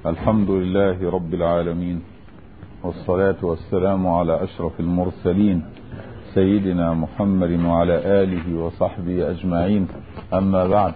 الحمد لله رب العالمين والصلاة والسلام على أشرف المرسلين سيدنا محمد وعلى آله وصحبه أجمعين أما بعد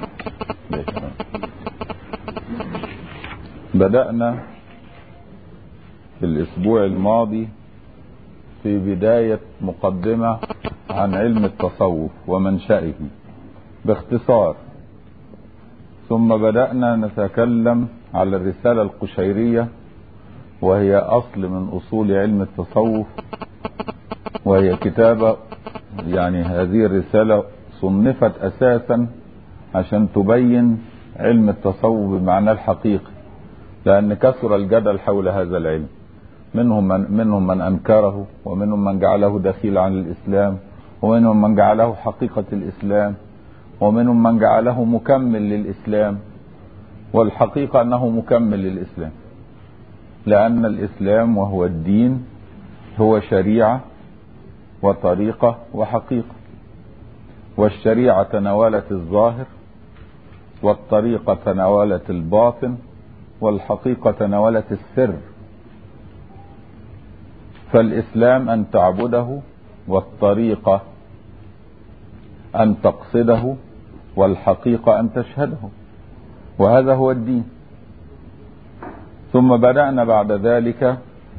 بدأنا في الأسبوع الماضي في بداية مقدمة عن علم التصوف ومنشأه باختصار ثم بدأنا نتكلم على الرسالة القشيرية وهي أصل من أصول علم التصوف وهي كتابة يعني هذه الرسالة صنفت أساسا عشان تبين علم التصوف بمعنى الحقيقي لأن كثر الجدل حول هذا العلم منهم من, منهم من أنكره ومنهم من جعله دخيل عن الإسلام ومنهم من جعله حقيقة الإسلام ومنهم من جعله مكمل للإسلام والحقيقة أنه مكمل للإسلام لأن الإسلام وهو الدين هو شريعة وطريقة وحقيقة والشريعة تناولت الظاهر والطريقة تناولت الباطن والحقيقة تناولت السر فالإسلام أن تعبده والطريقة أن تقصده والحقيقة أن تشهده وهذا هو الدين ثم بدأنا بعد ذلك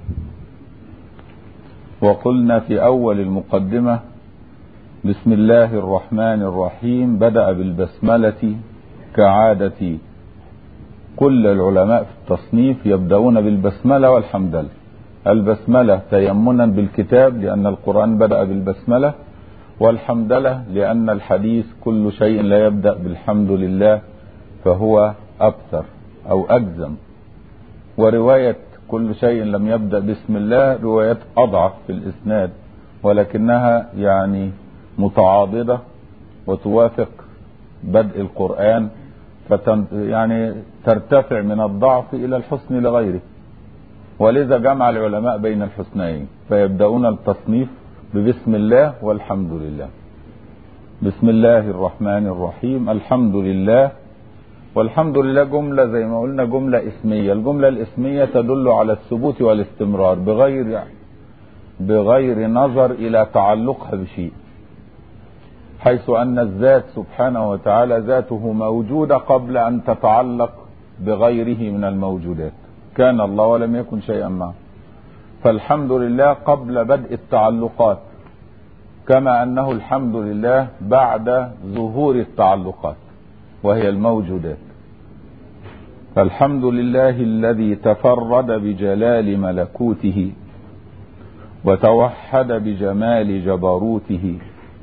وقلنا في أول المقدمة بسم الله الرحمن الرحيم بدأ بالبسملة كعادة كل العلماء في التصنيف يبدأون بالبسملة والحمدلله البسملة تيمنا بالكتاب لأن القرآن بدأ بالبسملة والحمدلة لأن الحديث كل شيء لا يبدأ بالحمد لله فهو أكثر أو أجزم ورواية كل شيء لم يبدأ بسم الله روايات أضعف في الإسناد ولكنها يعني متعاضدة وتوافق بدء القرآن فتن يعني ترتفع من الضعف إلى الحسن لغيره ولذا جمع العلماء بين الحسنين فيبدأون التصنيف ببسم الله والحمد لله بسم الله الرحمن الرحيم الحمد لله والحمد لله جملة زي ما قلنا جملة اسمية الجملة الاسمية تدل على الثبوت والاستمرار بغير بغير نظر إلى تعلقها بشيء حيث أن الذات سبحانه وتعالى ذاته موجودة قبل أن تتعلق بغيره من الموجودات كان الله ولم يكن شيئا معه فالحمد لله قبل بدء التعلقات كما أنه الحمد لله بعد ظهور التعلقات وهي الموجودات فالحمد لله الذي تفرد بجلال ملكوته وتوحد بجمال جبروته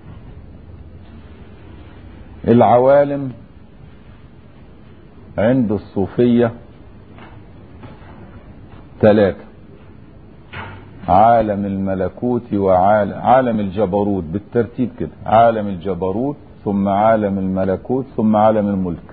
العوالم عند الصوفية ثلاثة عالم الملكوت وعالم عالم الجبروت بالترتيب كده عالم الجبروت ثم عالم الملكوت ثم عالم الملك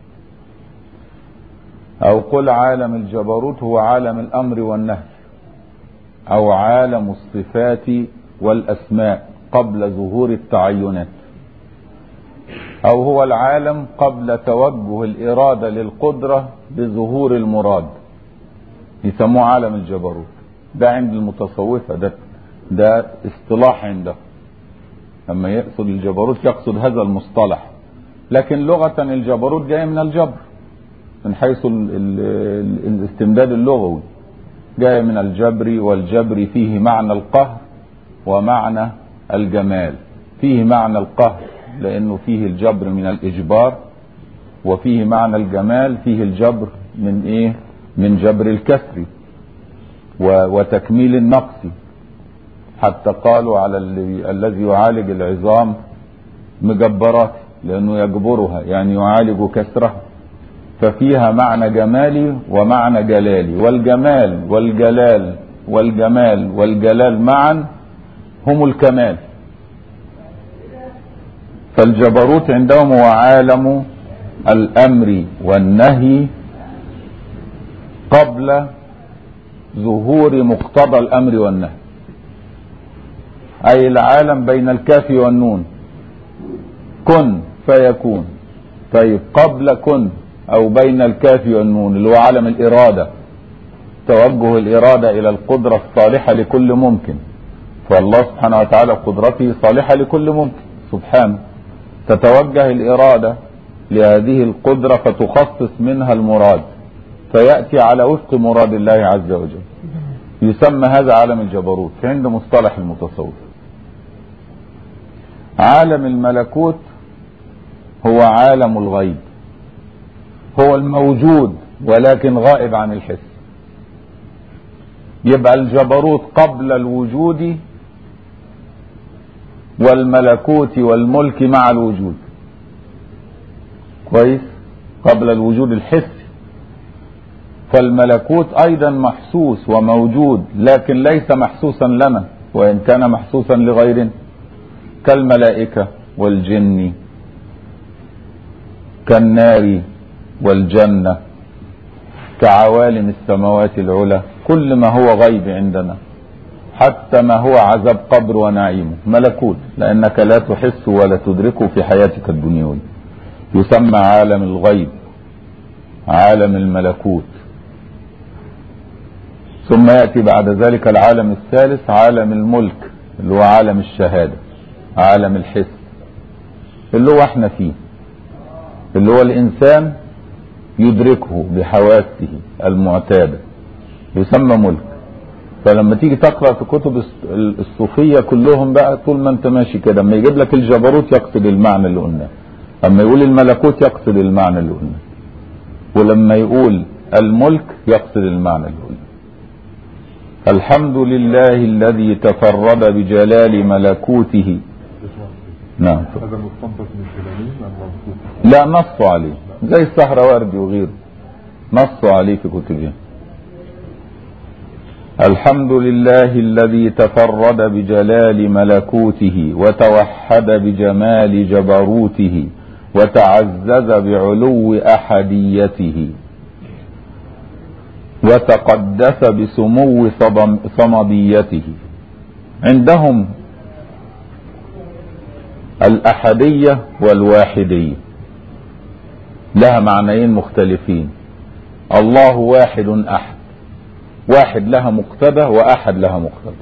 او قل عالم الجبروت هو عالم الامر والنهي او عالم الصفات والاسماء قبل ظهور التعينات او هو العالم قبل توجه الاراده للقدره بظهور المراد يسموه عالم الجبروت ده عند المتصوفه ده ده اصطلاح عنده لما يقصد الجبروت يقصد هذا المصطلح لكن لغة الجبروت جاي من الجبر من حيث ال ال ال الاستمداد اللغوي جاي من الجبر والجبر فيه معنى القهر ومعنى الجمال فيه معنى القهر لأنه فيه الجبر من الإجبار وفيه معنى الجمال فيه الجبر من إيه من جبر الكسر وتكميل النقص حتى قالوا على الذي يعالج العظام مجبرات لأنه يجبرها يعني يعالج كسرها ففيها معنى جمالي ومعنى جلالي والجمال والجلال والجمال والجلال معا هم الكمال فالجبروت عندهم هو عالم الأمر والنهي قبل ظهور مقتضى الأمر والنهي أي العالم بين الكاف والنون كن فيكون طيب قبل كن او بين الكاف والنون اللي هو عالم الاراده توجه الاراده الى القدره الصالحه لكل ممكن فالله سبحانه وتعالى قدرته صالحه لكل ممكن سبحانه تتوجه الاراده لهذه القدره فتخصص منها المراد فياتي على وفق مراد الله عز وجل يسمى هذا عالم الجبروت عند مصطلح المتصوف عالم الملكوت هو عالم الغيب هو الموجود ولكن غائب عن الحس يبقى الجبروت قبل الوجود والملكوت والملك مع الوجود كويس قبل الوجود الحسي فالملكوت ايضا محسوس وموجود لكن ليس محسوسا لنا وان كان محسوسا لغيرنا كالملائكه والجن كالنار والجنه كعوالم السماوات العلى كل ما هو غيب عندنا حتى ما هو عذاب قبر ونعيمه ملكوت لانك لا تحس ولا تدركه في حياتك الدنيويه يسمى عالم الغيب عالم الملكوت ثم ياتي بعد ذلك العالم الثالث عالم الملك اللي هو عالم الشهاده عالم الحس اللي هو احنا فيه اللي هو الانسان يدركه بحواسه المعتاده يسمى ملك فلما تيجي تقرا في كتب الصوفيه كلهم بقى طول ما انت ماشي كده اما يجيب لك الجبروت يقصد المعنى اللي قلناه اما يقول الملكوت يقصد المعنى اللي قلناه ولما يقول الملك يقصد المعنى اللي قلناه الحمد لله الذي تفرد بجلال ملكوته نعم هذا مستنبط من كلامين ام موصوف؟ لا نصوا عليه زي السهروردي وغيره نصوا عليه في كتبهم الحمد لله الذي تفرد بجلال ملكوته وتوحد بجمال جبروته وتعزز بعلو احديته وتقدس بسمو صدم- صمديته عندهم الأحدية والواحدية لها معنيين مختلفين الله واحد أحد واحد لها مقتدى وأحد لها مقتدى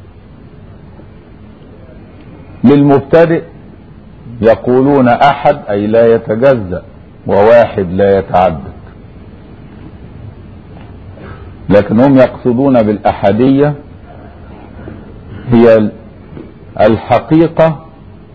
للمبتدئ يقولون أحد أي لا يتجزأ وواحد لا يتعدد لكن هم يقصدون بالأحدية هي الحقيقة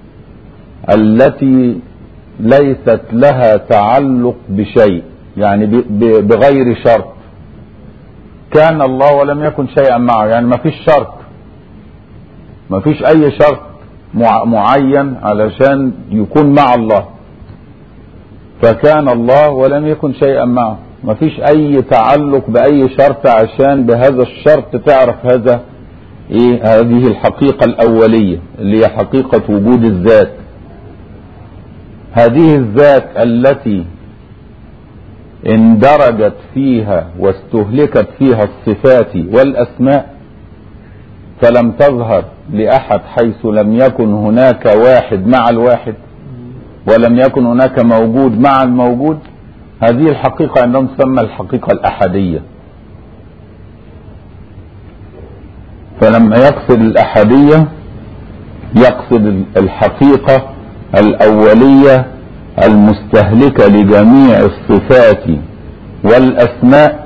التي ليست لها تعلق بشيء يعني ب- ب- بغير شرط كان الله ولم يكن شيئا معه يعني ما فيش شرط ما فيش اي شرط مع- معين علشان يكون مع الله فكان الله ولم يكن شيئا معه ما فيش اي تعلق باي شرط عشان بهذا الشرط تعرف هذا ايه هذه الحقيقة الاولية اللي هي حقيقة وجود الذات هذه الذات التي اندرجت فيها واستهلكت فيها الصفات والاسماء فلم تظهر لاحد حيث لم يكن هناك واحد مع الواحد ولم يكن هناك موجود مع الموجود هذه الحقيقة عندهم تسمى الحقيقة الأحدية فلما يقصد الأحدية يقصد الحقيقة الأولية المستهلكة لجميع الصفات والأسماء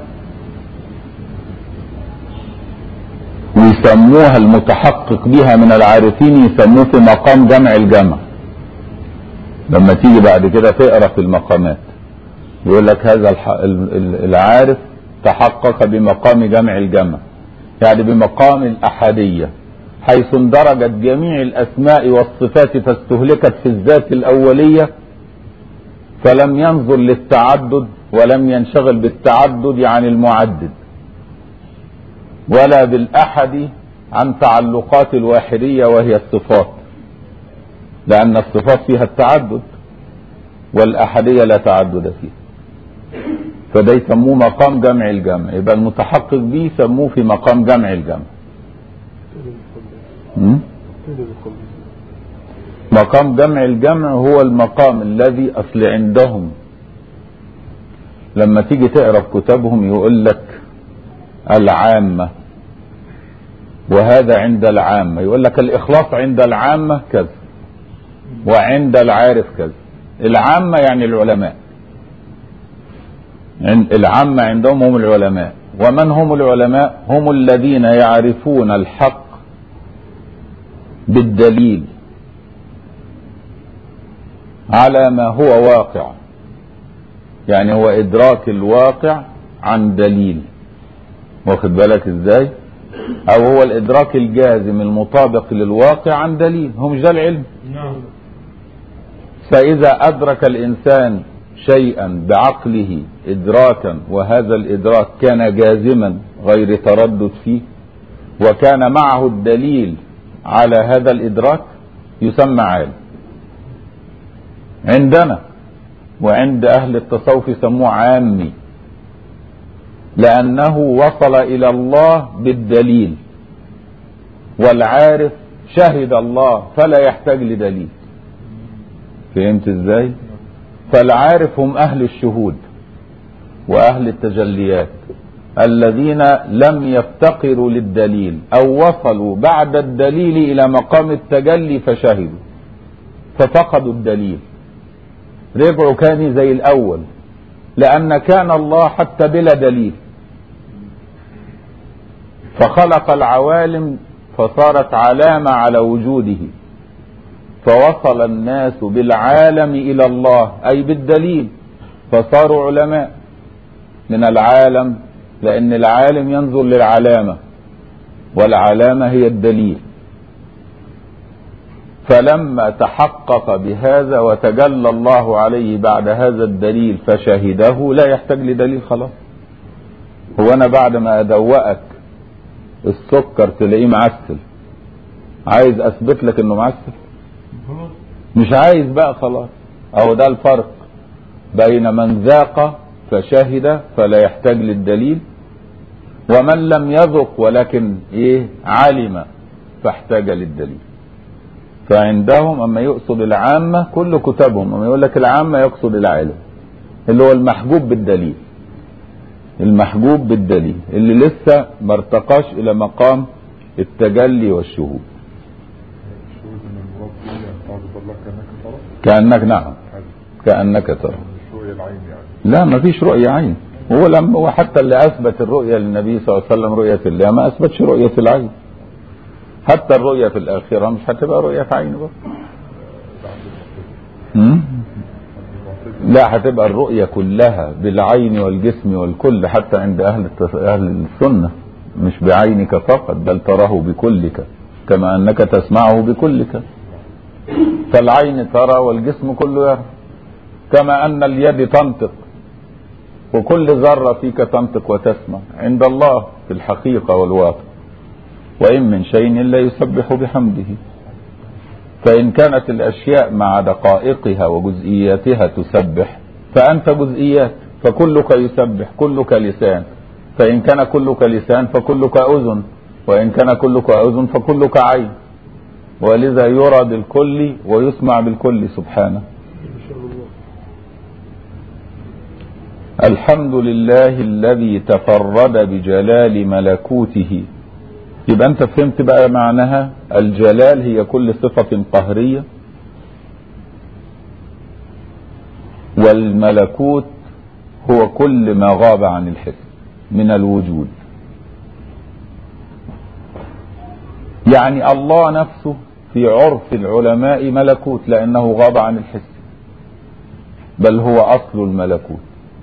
ويسموها المتحقق بها من العارفين يسموه في مقام جمع الجمع لما تيجي بعد كده تقرا في المقامات يقول لك هذا الح- ال- ال- العارف تحقق بمقام جمع الجمع يعني بمقام الأحدية حيث اندرجت جميع الأسماء والصفات فاستهلكت في الذات الأولية فلم ينظر للتعدد ولم ينشغل بالتعدد عن المعدد ولا بالأحد عن تعلقات الواحدية وهي الصفات لأن الصفات فيها التعدد والأحدية لا تعدد فيها فده يسموه مقام جمع الجمع يبقى المتحقق به يسموه في مقام جمع الجمع م? مقام جمع الجمع هو المقام الذي أصل عندهم لما تيجي تقرا في كتبهم يقول لك العامة وهذا عند العامة يقول لك الإخلاص عند العامة كذا وعند العارف كذا العامة يعني العلماء عن- العامة عندهم هم العلماء ومن هم العلماء هم الذين يعرفون الحق بالدليل على ما هو واقع يعني هو إدراك الواقع عن دليل واخد بالك ازاي او هو الادراك الجازم المطابق للواقع عن دليل هو مش ده العلم نعم فإذا أدرك الإنسان شيئا بعقله إدراكا وهذا الإدراك كان جازما غير تردد فيه وكان معه الدليل على هذا الإدراك يسمى عالم عندنا وعند أهل التصوف يسموه عامي لأنه وصل إلى الله بالدليل والعارف شهد الله فلا يحتاج لدليل فهمت ازاي فالعارف هم اهل الشهود واهل التجليات الذين لم يفتقروا للدليل او وصلوا بعد الدليل الى مقام التجلي فشهدوا ففقدوا الدليل رجعوا كان زي الاول لان كان الله حتى بلا دليل فخلق العوالم فصارت علامه على وجوده فوصل الناس بالعالم الى الله اي بالدليل فصاروا علماء من العالم لان العالم ينظر للعلامه والعلامه هي الدليل فلما تحقق بهذا وتجلى الله عليه بعد هذا الدليل فشهده لا يحتاج لدليل خلاص هو انا بعد ما ادوقك السكر تلاقيه معسل عايز اثبت لك انه معسل خلاص مش عايز بقى خلاص اهو ده الفرق بين من ذاق فشهد فلا يحتاج للدليل ومن لم يذق ولكن ايه علم فاحتاج للدليل فعندهم اما يقصد العامة كل كتبهم اما يقول لك العامة يقصد العالم اللي هو المحجوب بالدليل المحجوب بالدليل اللي لسه ما ارتقاش الى مقام التجلي والشهود الشهود من المراد به يعني تعرض الله كأنك ترى كأنك نعم هذا كأنك ترى مش رؤية العين يعني لا ما فيش رؤية عين هو لما هو حتى اللي اثبت الرؤية للنبي صلى الله عليه وسلم رؤية الله ما اثبتش رؤية العين حتى الرؤية في الآخرة مش هتبقى رؤية عين برضه هم؟ لا هتبقى الرؤية كلها بالعين والجسم والكل حتى عند أهل التص- أهل السنة مش بعينك فقط بل تراه بكلك كما أنك تسمعه بكلك فالعين ترى والجسم كله يرى كما أن اليد تنطق وكل ذرة فيك تنطق وتسمع عند الله في الحقيقة والواقع وإن من شيء إلا يسبح بحمده فإن كانت الأشياء مع دقائقها وجزئياتها تسبح فأنت جزئيات فكلك يسبح كلك لسان فإن كان كلك لسان فكلك أذن وإن كان كلك أذن فكلك عين ولذا يرى بالكل ويسمع بالكل سبحانه ما شاء الله الحمد لله الذي تفرد بجلال ملكوته يبقى انت فهمت بقى معناها الجلال هي كل صفة قهرية والملكوت هو كل ما غاب عن الحس من الوجود يعني الله نفسه في عرف العلماء ملكوت لأنه غاب عن الحس بل هو أصل الملكوت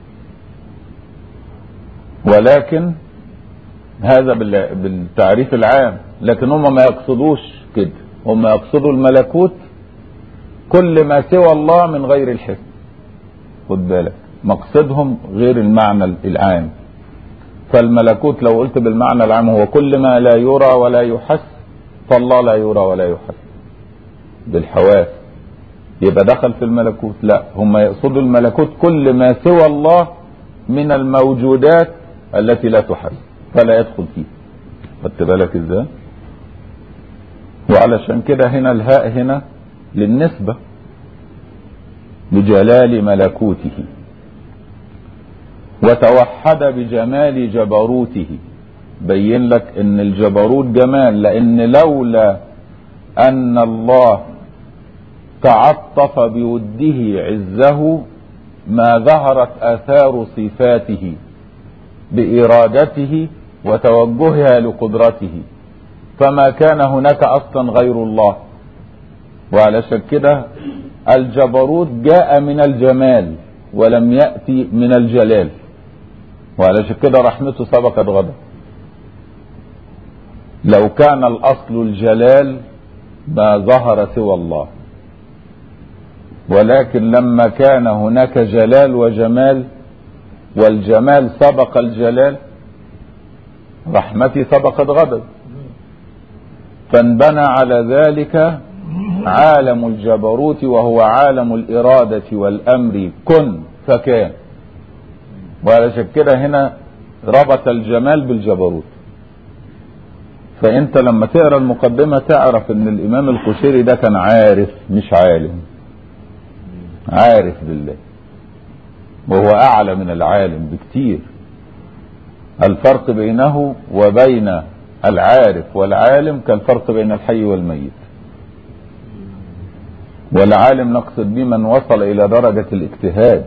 ولكن هذا بال- بالتعريف العام لكن هم ما يقصدوش كده هم يقصدوا الملكوت كل ما سوى الله من غير الحس خد بالك مقصدهم غير المعنى العام فالملكوت لو قلت بالمعنى العام هو كل ما لا يرى ولا يحس فالله لا يرى ولا يحس بالحواس يبقى دخل في الملكوت لا هم يقصدوا الملكوت كل ما سوى الله من الموجودات التي لا تحس فلا يدخل فيه خدت بالك ازاي وعلشان كده هنا الهاء هنا للنسبة بجلال ملكوته وتوحد بجمال جبروته بين لك ان الجبروت جمال لان لولا ان الله تعطف بوده عزه ما ظهرت اثار صفاته بارادته وتوجهها لقدرته فما كان هناك اصلا غير الله وعلشان كده الجبروت جاء من الجمال ولم ياتي من الجلال وعلشان كده رحمته سبقت غضب لو كان الاصل الجلال ما ظهر سوى الله ولكن لما كان هناك جلال وجمال والجمال سبق الجلال رحمتي سبقت غضب فانبنى على ذلك عالم الجبروت وهو عالم الإرادة والأمر كن فكان وعلشان كده هنا ربط الجمال بالجبروت فانت لما تقرا المقدمه تعرف ان الامام القشيري ده كان عارف مش عالم عارف بالله وهو اعلى من العالم بكتير الفرق بينه وبين العارف والعالم كالفرق بين الحي والميت والعالم نقصد به من وصل الى درجه الاجتهاد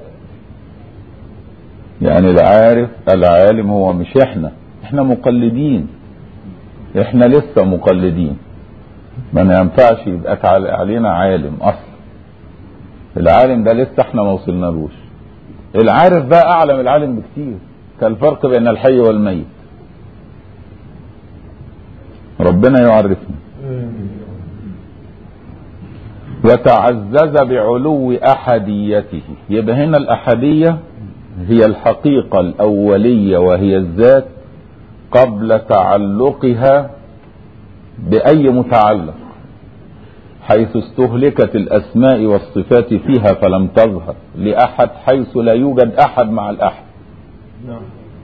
يعني العارف العالم هو مش احنا احنا مقلدين احنا لسه مقلدين ما ينفعش يبقى علينا عالم اصلا العالم ده لسه احنا ما وصلنالوش العارف بقى اعلى من العالم بكتير كالفرق بين الحي والميت ربنا يعرفنا وتعزز بعلو احديته يبقى هنا الاحديه هي الحقيقه الاوليه وهي الذات قبل تعلقها باي متعلق حيث استهلكت الاسماء والصفات فيها فلم تظهر لاحد حيث لا يوجد احد مع الاحد نعم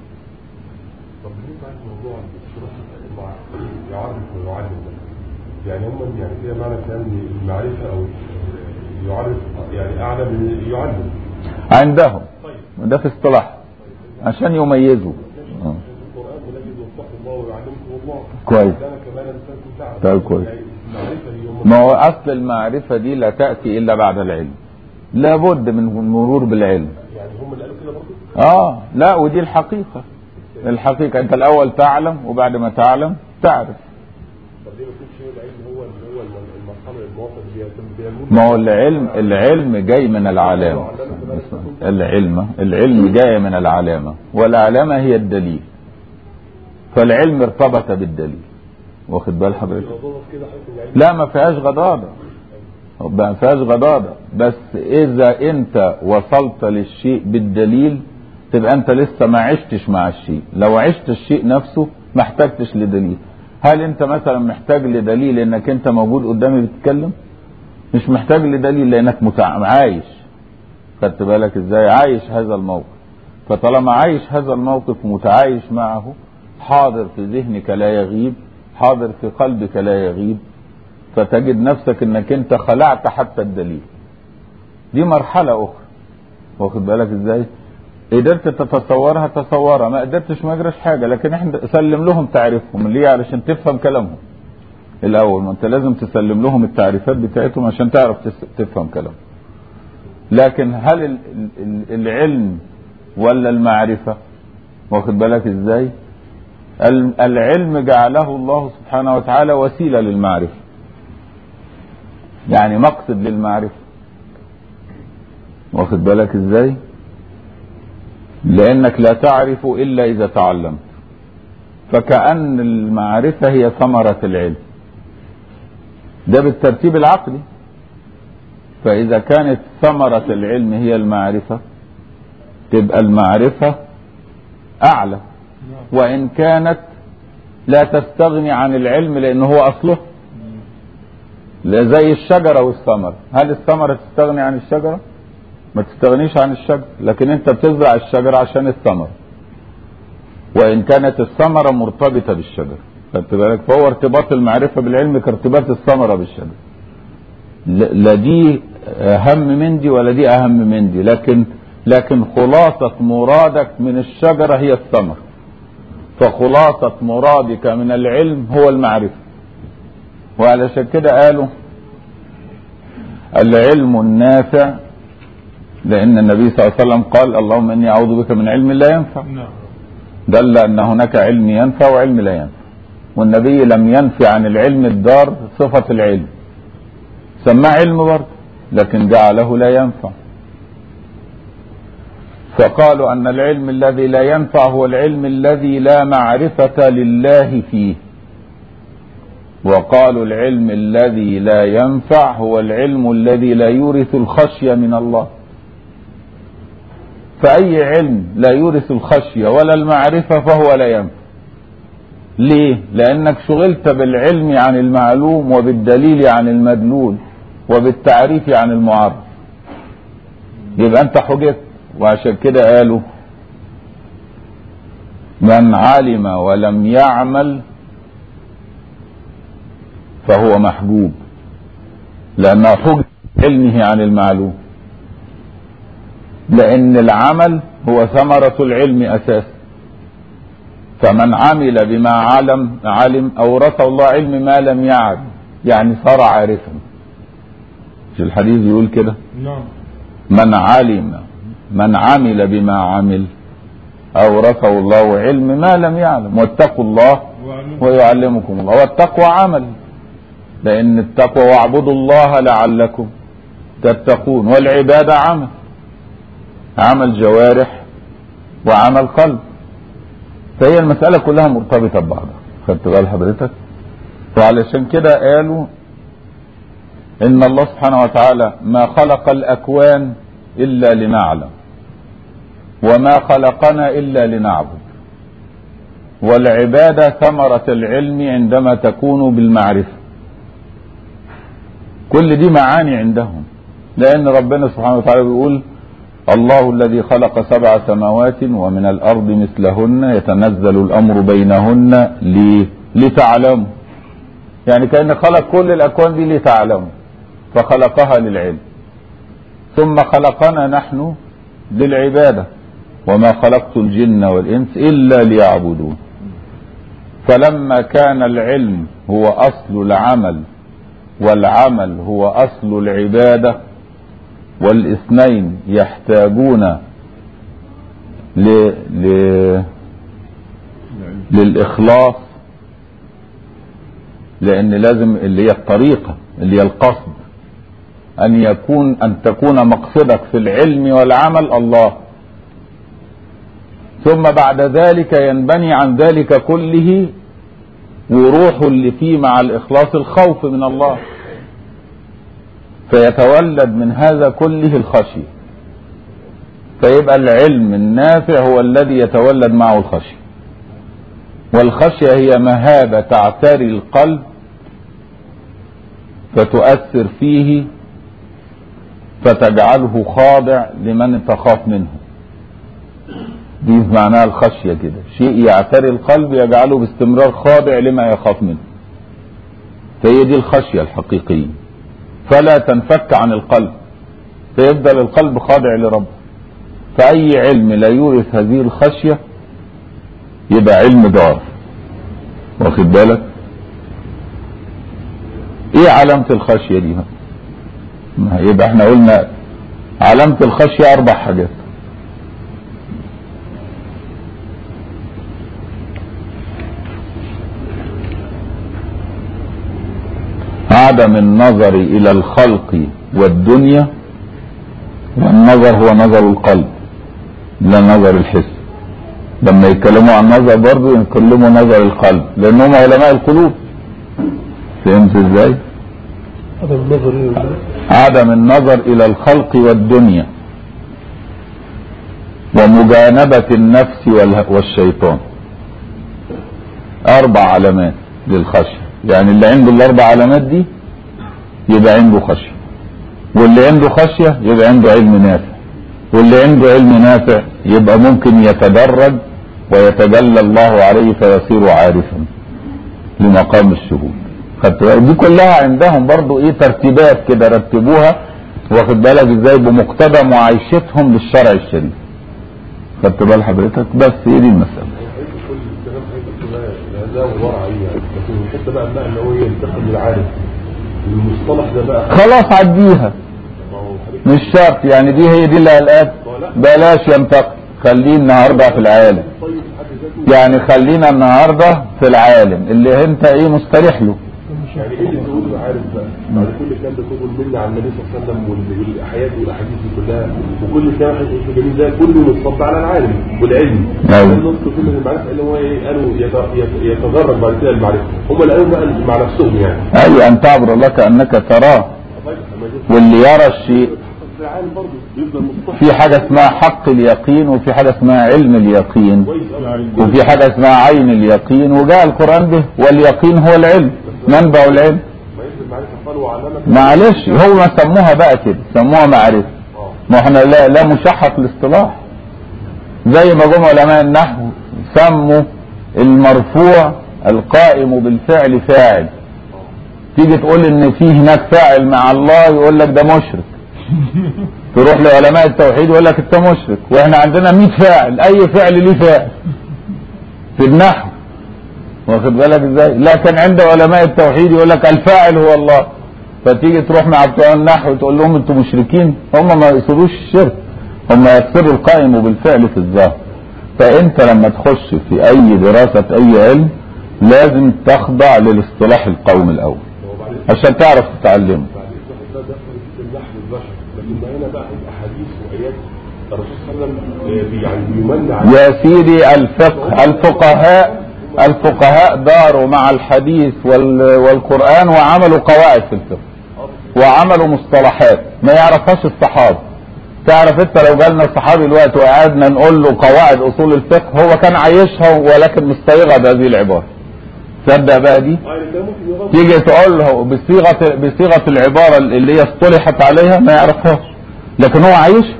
طب بالنسبه لموضوع الدكتور يعرف ويعلم ده يعني هم يعني كده معنى كلام المعرفه او يعرف يعني اعلى من يعلم عندهم طيب ده في اصطلاح عشان يميزوا آه. القران ونجد واتقوا الله ويعلمكم الله كويس. كان كمان لسانكم تعلم طيب كويس. يعني المعرفه دي هم ما هو اصل المعرفه دي لا تاتي الا بعد العلم لابد من المرور بالعلم يعني هم اللي قالوا كده برضه اه لا ودي الحقيقه الحقيقه انت الاول تعلم وبعد ما تعلم تعرف طب ليه ما يكونش العلم هو اللي هو المرحله المواطن اللي بيتم بيها ما هو العلم العلم جاي من العلامه العلم العلم جاي من العلامه والعلامه هي الدليل فالعلم ارتبط بالدليل واخد بال حضرتك غضاضه كده حيث العلم لا ما فيهاش غضاضة ما فيهاش غضاضة بس إذا أنت وصلت للشيء بالدليل تبقى أنت لسه ما عشتش مع الشيء لو عشت الشيء نفسه ما احتجتش لدليل هل أنت مثلا محتاج لدليل إنك أنت موجود قدامي بتتكلم مش محتاج لدليل لأنك متع... عايش خدت بالك إزاي عايش هذا الموقف فطالما عايش هذا الموقف ومتعايش معه حاضر في ذهنك لا يغيب حاضر في قلبك لا يغيب فتجد نفسك انك انت خلعت حتى الدليل دي مرحلة اخرى واخد بالك ازاي قدرت تتصورها تصورها ما قدرتش ما يجراش حاجة لكن احنا سلم لهم تعريفهم ليه علشان تفهم كلامهم الاول ما انت لازم تسلم لهم التعريفات بتاعتهم عشان تعرف تس- تفهم كلامهم لكن هل ال- ال- العلم ولا المعرفة واخد بالك ازاي ال- العلم جعله الله سبحانه وتعالى وسيلة للمعرفة يعني مقصد للمعرفة واخد بالك ازاي لانك لا تعرف الا اذا تعلمت فكأن المعرفة هي ثمرة العلم ده بالترتيب العقلي فإذا كانت ثمرة العلم هي المعرفة تبقى المعرفة أعلى وإن كانت لا تستغني عن العلم لأنه هو أصله لا زي الشجرة والثمرة هل الثمرة تستغني عن الشجرة ما تستغنيش عن الشجرة لكن انت بتزرع الشجرة عشان الثمرة وإن كانت الثمرة مرتبطة بالشجرة خدت بالك فهو ارتباط المعرفة بالعلم كارتباط الثمرة بالشجرة لا لا دي أهم من دي ولا دي أهم من دي لكن لكن خلاصة مرادك من الشجرة هي الثمر فخلاصة مرادك من العلم هو المعرفة وعلشان كده قالوا العلم النافع لأن النبي صلى الله عليه وسلم قال اللهم إني أعوذ بك من علم لا ينفع نعم دل أن هناك علم ينفع وعلم لا ينفع والنبي لم ينفي عن العلم الدار صفة العلم سماه علم برضه لكن جعله لا ينفع فقالوا أن العلم الذي لا ينفع هو العلم الذي لا معرفة لله فيه وقالوا العلم الذي لا ينفع هو العلم الذي لا يورث الخشية من الله فأي علم لا يورث الخشية ولا المعرفة فهو لا ينفع ليه؟ لأنك شغلت بالعلم عن المعلوم وبالدليل عن المدلول وبالتعريف عن المعرف يبقى أنت حجت وعشان كده قالوا من علم ولم يعمل فهو محجوب لأنه حجب علمه عن المعلوم لأن العمل هو ثمرة العلم أساسا فمن عمل بما علم علم أورثه الله علم ما لم يعلم يعني صار عارفا في الحديث يقول كده نعم من علم من عمل بما عمل أورثه الله علم ما لم يعلم واتقوا الله وعلم ويعلمكم الله والتقوى عمل لأن التقوى واعبدوا الله لعلكم تتقون والعبادة عمل عمل جوارح وعمل قلب فهي المسألة كلها مرتبطة ببعضها خدت بال حضرتك وعلشان كده قالوا إن الله سبحانه وتعالى ما خلق الأكوان إلا لنعلم وما خلقنا إلا لنعبد والعبادة ثمرة العلم عندما تكون بالمعرفة كل دي معاني عندهم لأن ربنا سبحانه وتعالى بيقول الله الذي خلق سبع سماوات ومن الأرض مثلهن يتنزل الأمر بينهن ليه؟ لتعلموا يعني كأن خلق كل الأكوان دي لتعلموا فخلقها للعلم ثم خلقنا نحن للعبادة وما خلقت الجن والإنس إلا ليعبدون فلما كان العلم هو أصل العمل والعمل هو أصل العبادة والاثنين يحتاجون ل... ل... للإخلاص لأن لازم اللي هي الطريقة اللي هي القصد أن يكون أن تكون مقصدك في العلم والعمل الله ثم بعد ذلك ينبني عن ذلك كله وروح اللي فيه مع الإخلاص الخوف من الله فيتولد من هذا كله الخشية فيبقى العلم النافع هو الذي يتولد معه الخشية والخشية هي مهابة تعتري القلب فتؤثر فيه فتجعله خاضع لمن تخاف منه دي معناها الخشية كده شيء يعتري القلب يجعله باستمرار خاضع لما يخاف منه فهي دي الخشية الحقيقية فلا تنفك عن القلب فيفضل القلب خاضع لربه فأي علم لا يورث هذه الخشية يبقى علم دار واخد بالك ايه علامة الخشية دي ما يبقى احنا قلنا علامة الخشية اربع حاجات عدم النظر الى الخلق والدنيا والنظر هو نظر القلب لا نظر الحس لما يتكلموا عن نظر برضه يتكلموا نظر القلب لانهم علماء القلوب فهمت ازاي هذا النظر إلى الله عدم النظر الى الخلق والدنيا ومجانبة النفس وال- والشيطان اربع علامات للخشية يعني اللي عنده الاربع علامات دي يبقى عنده خشية واللي عنده خشية يبقى عنده علم نافع واللي عنده علم نافع يبقى ممكن يتدرج ويتجلى الله عليه فيصير عارفا لمقام الشهود خدت بالك؟ دي كلها عندهم برضو ايه ترتيبات كده رتبوها واخد بالك ازاي بمقتضى معايشتهم للشرع الشريف خدت بال حضرتك بس هي دي المسألة هيك كل الكلام هيك كلها لا ورع عليه يعني لكن الحته بقى بقى اللي هو ينتقل للعالم المصطلح ده بقى خلاص عديها ما هو حضرتك مش شرط يعني دي هي دي اللي قالت بلاش ينتقل خليه النهارده في العالم طيب في حد ذاته يعني خلينا النهارده في العالم اللي انت ايه مستريح له يعني ايه اللي تقوله عارف بقى بعد كل الكلام ده كله المنة على النبي صلى الله عليه وسلم وال- والاحاديث والاحاديث دي كلها وكل الكلام حضرتك الجميل ده كله متصب على العالم والعلم أيوة. النص كله المعرفه اللي هو ايه قالوا يت- يت- يتغرب بعد كده المعرفه هم اللي قالوا بقى مع نفسهم يعني اي ان تعبد الله كانك تراه طيب لما يجي واللي يرى الشيء في العالم برضه بيفضل مصطلح في حاجه اسمها حق اليقين وفي حاجه اسمها علم اليقين كويس أوي. وفي حاجه اسمها عين اليقين وجاء القران به واليقين هو العلم منبع العلم ما يفضل معرفه قال وعلمك معلش هو ما سموها بقى كده سموها معرفه اه ما احنا لا, لا مشحط الاصطلاح زي ما جم علماء النحو سموا المرفوع القائم بالفعل فاعل تيجي تقول ان في هناك فاعل مع الله يقول لك ده مشرك تروح لعلماء التوحيد يقول لك انت مشرك واحنا عندنا 100 فاعل اي فعل ليه فاعل في النحو واخد بالك ازاي لكن عند علماء التوحيد يقول لك الفاعل هو الله فتيجي تروح مع بتوع النحو تقول لهم انتم مشركين هم ما يقصدوش الشرك هم يقصدوا القائم بالفعل في الظاهر فانت لما تخش في اي دراسة اي علم لازم تخضع للاصطلاح القومي الاول هو بعد عشان تعرف تتعلمه بعد الإصلاح ده دخل في اللحن البشر لكن ما هنا بقى احاديث وايات الرسول صلى الله عليه وسلم يعني بيمن على يا سيدي الفقه الفقهاء الفقهاء داروا مع الحديث وال- والقرآن وعملوا قواعد في الفقه وعملوا مصطلحات ما يعرفهاش الصحابة تعرف انت لو جالنا الصحابي دلوقتي وقعدنا نقول له قواعد اصول الفقه هو كان عايشها ولكن مستيغة بهذه العبارة تصدق بقى دي اه يعني كان ممكن يغلط تيجي تقول له بصيغه بصيغه العباره اللي هي اصطلحت عليها ما يعرفهاش لكن هو عايشها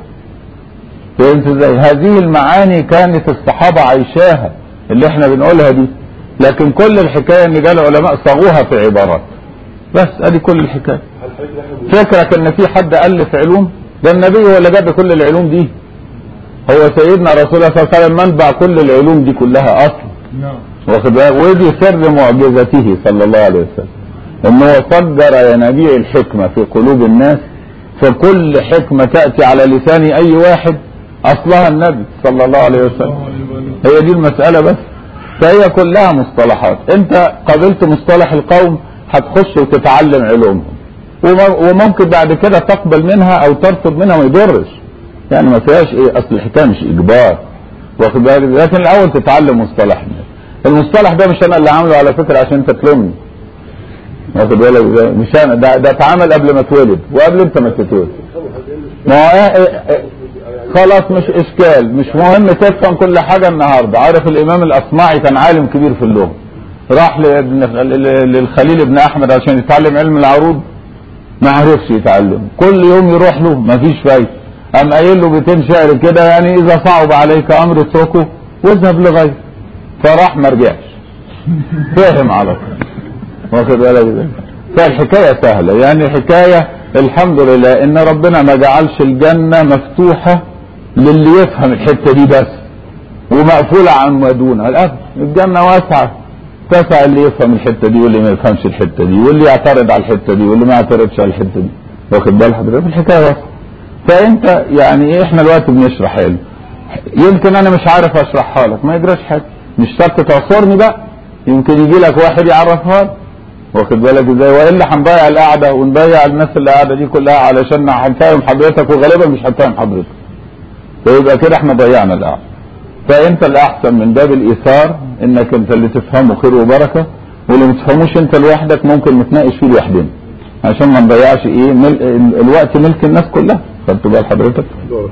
فهمت ازاي هذه المعاني كانت الصحابه عايشاها اللي احنا بنقولها دي لكن كل الحكايه ان جاء العلماء صاغوها في عبارات بس ادي كل الحكايه هل حضرتك احنا فكرك ان في حد الف علوم ده النبي هو اللي جاب كل العلوم دي هو سيدنا رسول الله صلى الله عليه وسلم منبع كل العلوم دي كلها اصلا واخد بالك ودي سر معجزته صلى الله عليه وسلم ان هو صدر ينابيع الحكمه في قلوب الناس فكل حكمه تاتي على لسان اي واحد اصلها النبي صلى الله عليه وسلم هي دي المساله بس فهي كلها مصطلحات انت قابلت مصطلح القوم هتخش وتتعلم علومهم وم- وممكن بعد كده تقبل منها او ترفض منها ما يضرش يعني ما فيهاش ايه اصل الحكايه مش اجبار واخد بالك لكن الاول تتعلم مصطلح الناس المصطلح ده مش انا اللي عامله على فكره عشان انت تلومني واخد بالك ازاي؟ مش انا ده ده اتعمل قبل ما اتولد وقبل انت ما تتولد ما هو إيه إيه إيه خلاص مش اشكال مش مهم تفهم كل حاجه النهارده عارف الامام الاصمعي كان عالم كبير في اللغه راح لابن للخليل ابن احمد عشان يتعلم علم العروض ما عرفش يتعلم كل يوم يروح له ما فيش فايده قام قايل له بيتين شعر كده يعني اذا صعب عليك امر اتركه واذهب لغيره فراح ما رجعش فهم على طول واخد بالك ازاي؟ فالحكايه سهله يعني الحكايه الحمد لله ان ربنا ما جعلش الجنه مفتوحه للي يفهم الحته دي بس ومقفوله عن ما دونها الابد الجنه واسعه تسع اللي يفهم الحته دي واللي ما يفهمش الحته دي واللي يعترض على الحته دي واللي ما يعترضش على الحته دي واخد بال حضرتك الحكايه واسعه فانت يعني ايه احنا دلوقتي بنشرح علم يمكن انا مش عارف اشرحها لك ما يجراش حاجه مش شرط تعصرني بقى يمكن يجي لك واحد يعرفها لك واخد بالك ازاي والا هنضيع القعده ونضيع الناس اللي قاعده دي كلها علشان هنفهم حضرتك وغالبا مش هنفهم حضرتك فيبقى كده احنا ضيعنا القعده فانت الاحسن من باب الايثار انك انت اللي تفهمه خير وبركه واللي ما تفهموش انت لوحدك ممكن نتناقش فيه لوحدنا عشان ما نضيعش ايه مل... الوقت ملك الناس كلها خدت بال حضرتك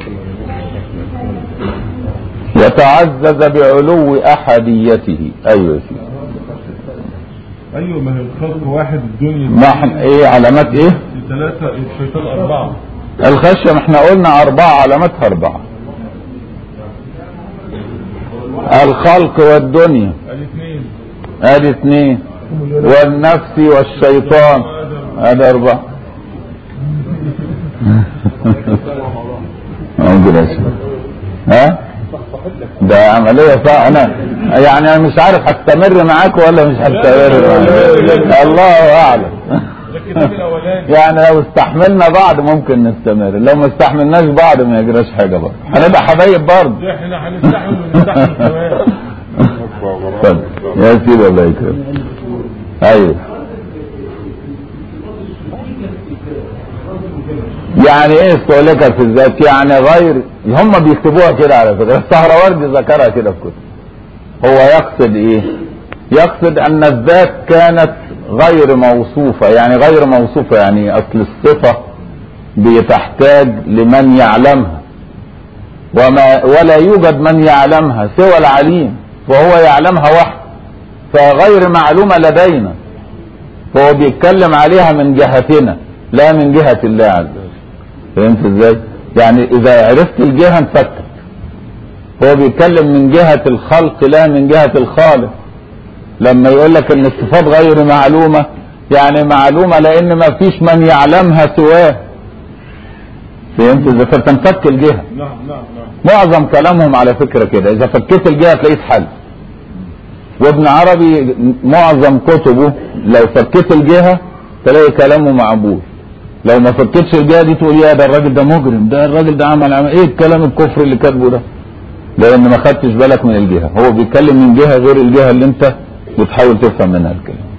وتعزز بعلو احديته ايوه يا سيدي ايوه ما هي الخلق واحد الدنيا ما احنا ايه علامات ايه ثلاثة الشيطان أربعة الخشية ما احنا قلنا أربعة علاماتها أربعة الخلق والدنيا الاثنين ادي اثنين والنفس والشيطان ادي أربعة موجود يا شيخ ها ده عملية صح انا يعني انا مش عارف هستمر معاك ولا مش هستمر معاك الله اعلم الكتاب الاولاني يعني لو استحملنا بعض ممكن نستمر لو ما استحملناش بعض ما يجراش حاجة برضه هنبقى حبايب برضه احنا هنستحمل ونستحمل كمان اتفضل. يا سيدي الله يكرمك ايوه يعني ايه استهلاكها في الذات يعني غير هم بيكتبوها كده على فكره السهروردي ذكرها كده في كتب هو يقصد ايه يقصد ان الذات كانت غير موصوفه يعني غير موصوفه يعني اصل الصفه بتحتاج لمن يعلمها وما ولا يوجد من يعلمها سوى العليم وهو يعلمها وحده فغير معلومه لدينا فهو بيتكلم عليها من جهتنا لا من جهه الله عز وجل فهمت ازاي؟ يعني اذا عرفت الجهه انفكت هو بيتكلم من جهه الخلق لا من جهه الخالق لما يقول لك ان الصفات غير معلومه يعني معلومه لان ما فيش من يعلمها سواه فهمت ازاي؟ فتنفك الجهه نعم نعم نعم معظم كلامهم على فكرة كده إذا فكيت الجهة تلاقيه اتحل وابن عربي معظم كتبه لو فكيت الجهة تلاقي كلامه معبود لو ما فكيتش الجهة دي تقول يا ده الراجل ده مجرم ده الراجل ده عمل عمل ايه الكلام الكفر اللي كاتبه ده لان ما خدتش بالك من الجهة هو بيتكلم من جهة غير الجهة اللي انت بتحاول تفهم منها الكلام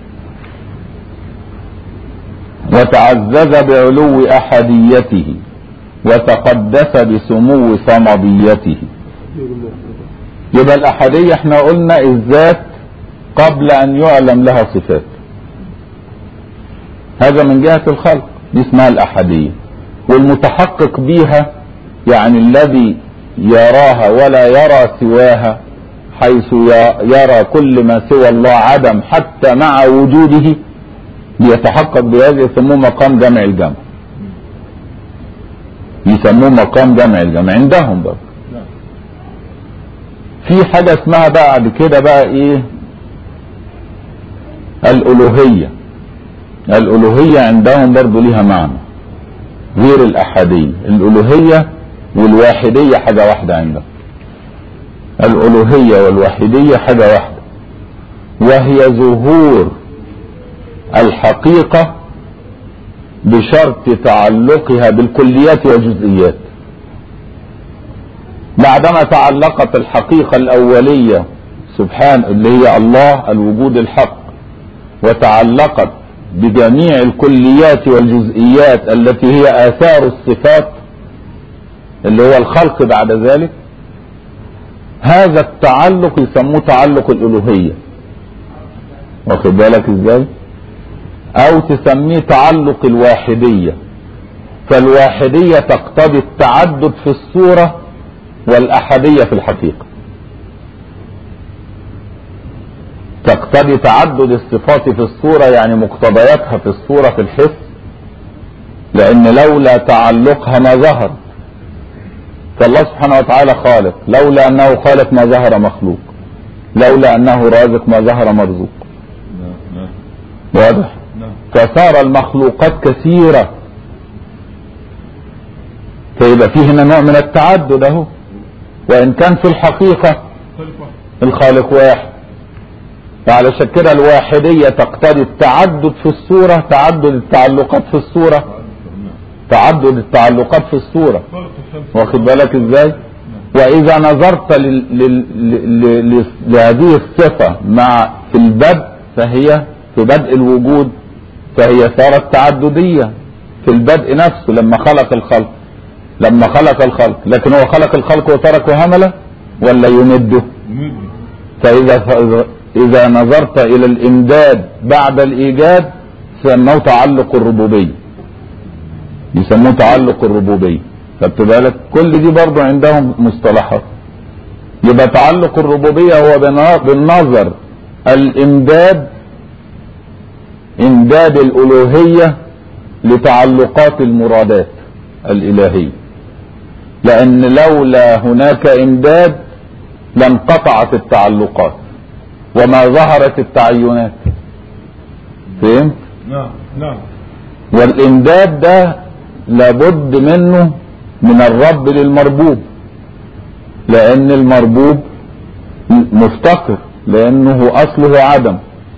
وتعزز بعلو احديته وتقدس بسمو صمديته يبقى الأحدية احنا قلنا الذات قبل أن يعلم لها صفات هذا من جهة الخلق دي اسمها الأحدية والمتحقق بيها يعني الذي يراها ولا يرى سواها حيث ي- يرى كل ما سوى الله عدم حتى مع وجوده بيتحقق بهذا يسموه مقام جمع الجمع يسموه مقام جمع الجمع عندهم برضه نعم في حاجة اسمها بعد كده بقى ايه الألوهية الألوهية عندهم برضو ليها معنى غير الأحدية الألوهية والواحدية حاجة واحدة عندهم الألوهية والواحدية حاجة واحدة وهي ظهور الحقيقة بشرط تعلقها بالكليات والجزئيات بعدما تعلقت الحقيقة الأولية سبحان اللي هي الله الوجود الحق وتعلقت بجميع الكليات والجزئيات التي هي آثار الصفات اللي هو الخلق بعد ذلك هذا التعلق يسموه تعلق الألوهية واخد بالك ازاي او تسميه تعلق الواحدية فالواحدية تقتضي التعدد في الصورة والأحدية في الحقيقة تقتضي تعدد الصفات في الصورة يعني مقتضياتها في الصورة في الحس لأن لولا تعلقها ما ظهر فالله سبحانه وتعالى خالق لولا أنه خالق ما ظهر مخلوق لولا أنه رازق ما ظهر مرزوق نعم نعم واضح نعم فصار المخلوقات كثيرة فيبقى فيه هنا نوع من التعدد اهو وان كان في الحقيقة خلفه الخالق واحد فعلشان كده الواحدية تقتضي التعدد في الصورة تعدد التعلقات في الصورة نعم تعدد التعلقات في الصورة خلق الشمس واخد بالك ازاي واذا نظرت لل... لل... ل... ل... لهذه الصفة مع في البدء فهي في بدء الوجود فهي صارت تعددية في البدء نفسه لما خلق الخلق لما خلق الخلق لكن هو خلق الخلق وتركه هملا ولا يمده يمد فإذا إذا نظرت إلى الإمداد بعد الإيجاد سموه تعلق الربوبية يسموه تعلق الربوبية خدت بالك كل دي برضو عندهم مصطلحات يبقى تعلق الربوبية هو بنا- بالنظر الإمداد إمداد الألوهية لتعلقات المرادات الإلهية لأن لولا هناك إمداد لانقطعت التعلقات وما ظهرت التعينات فهمت نعم نعم والإمداد ده لابد منه من الرب للمربوب لان المربوب مفتقر لانه اصله عدم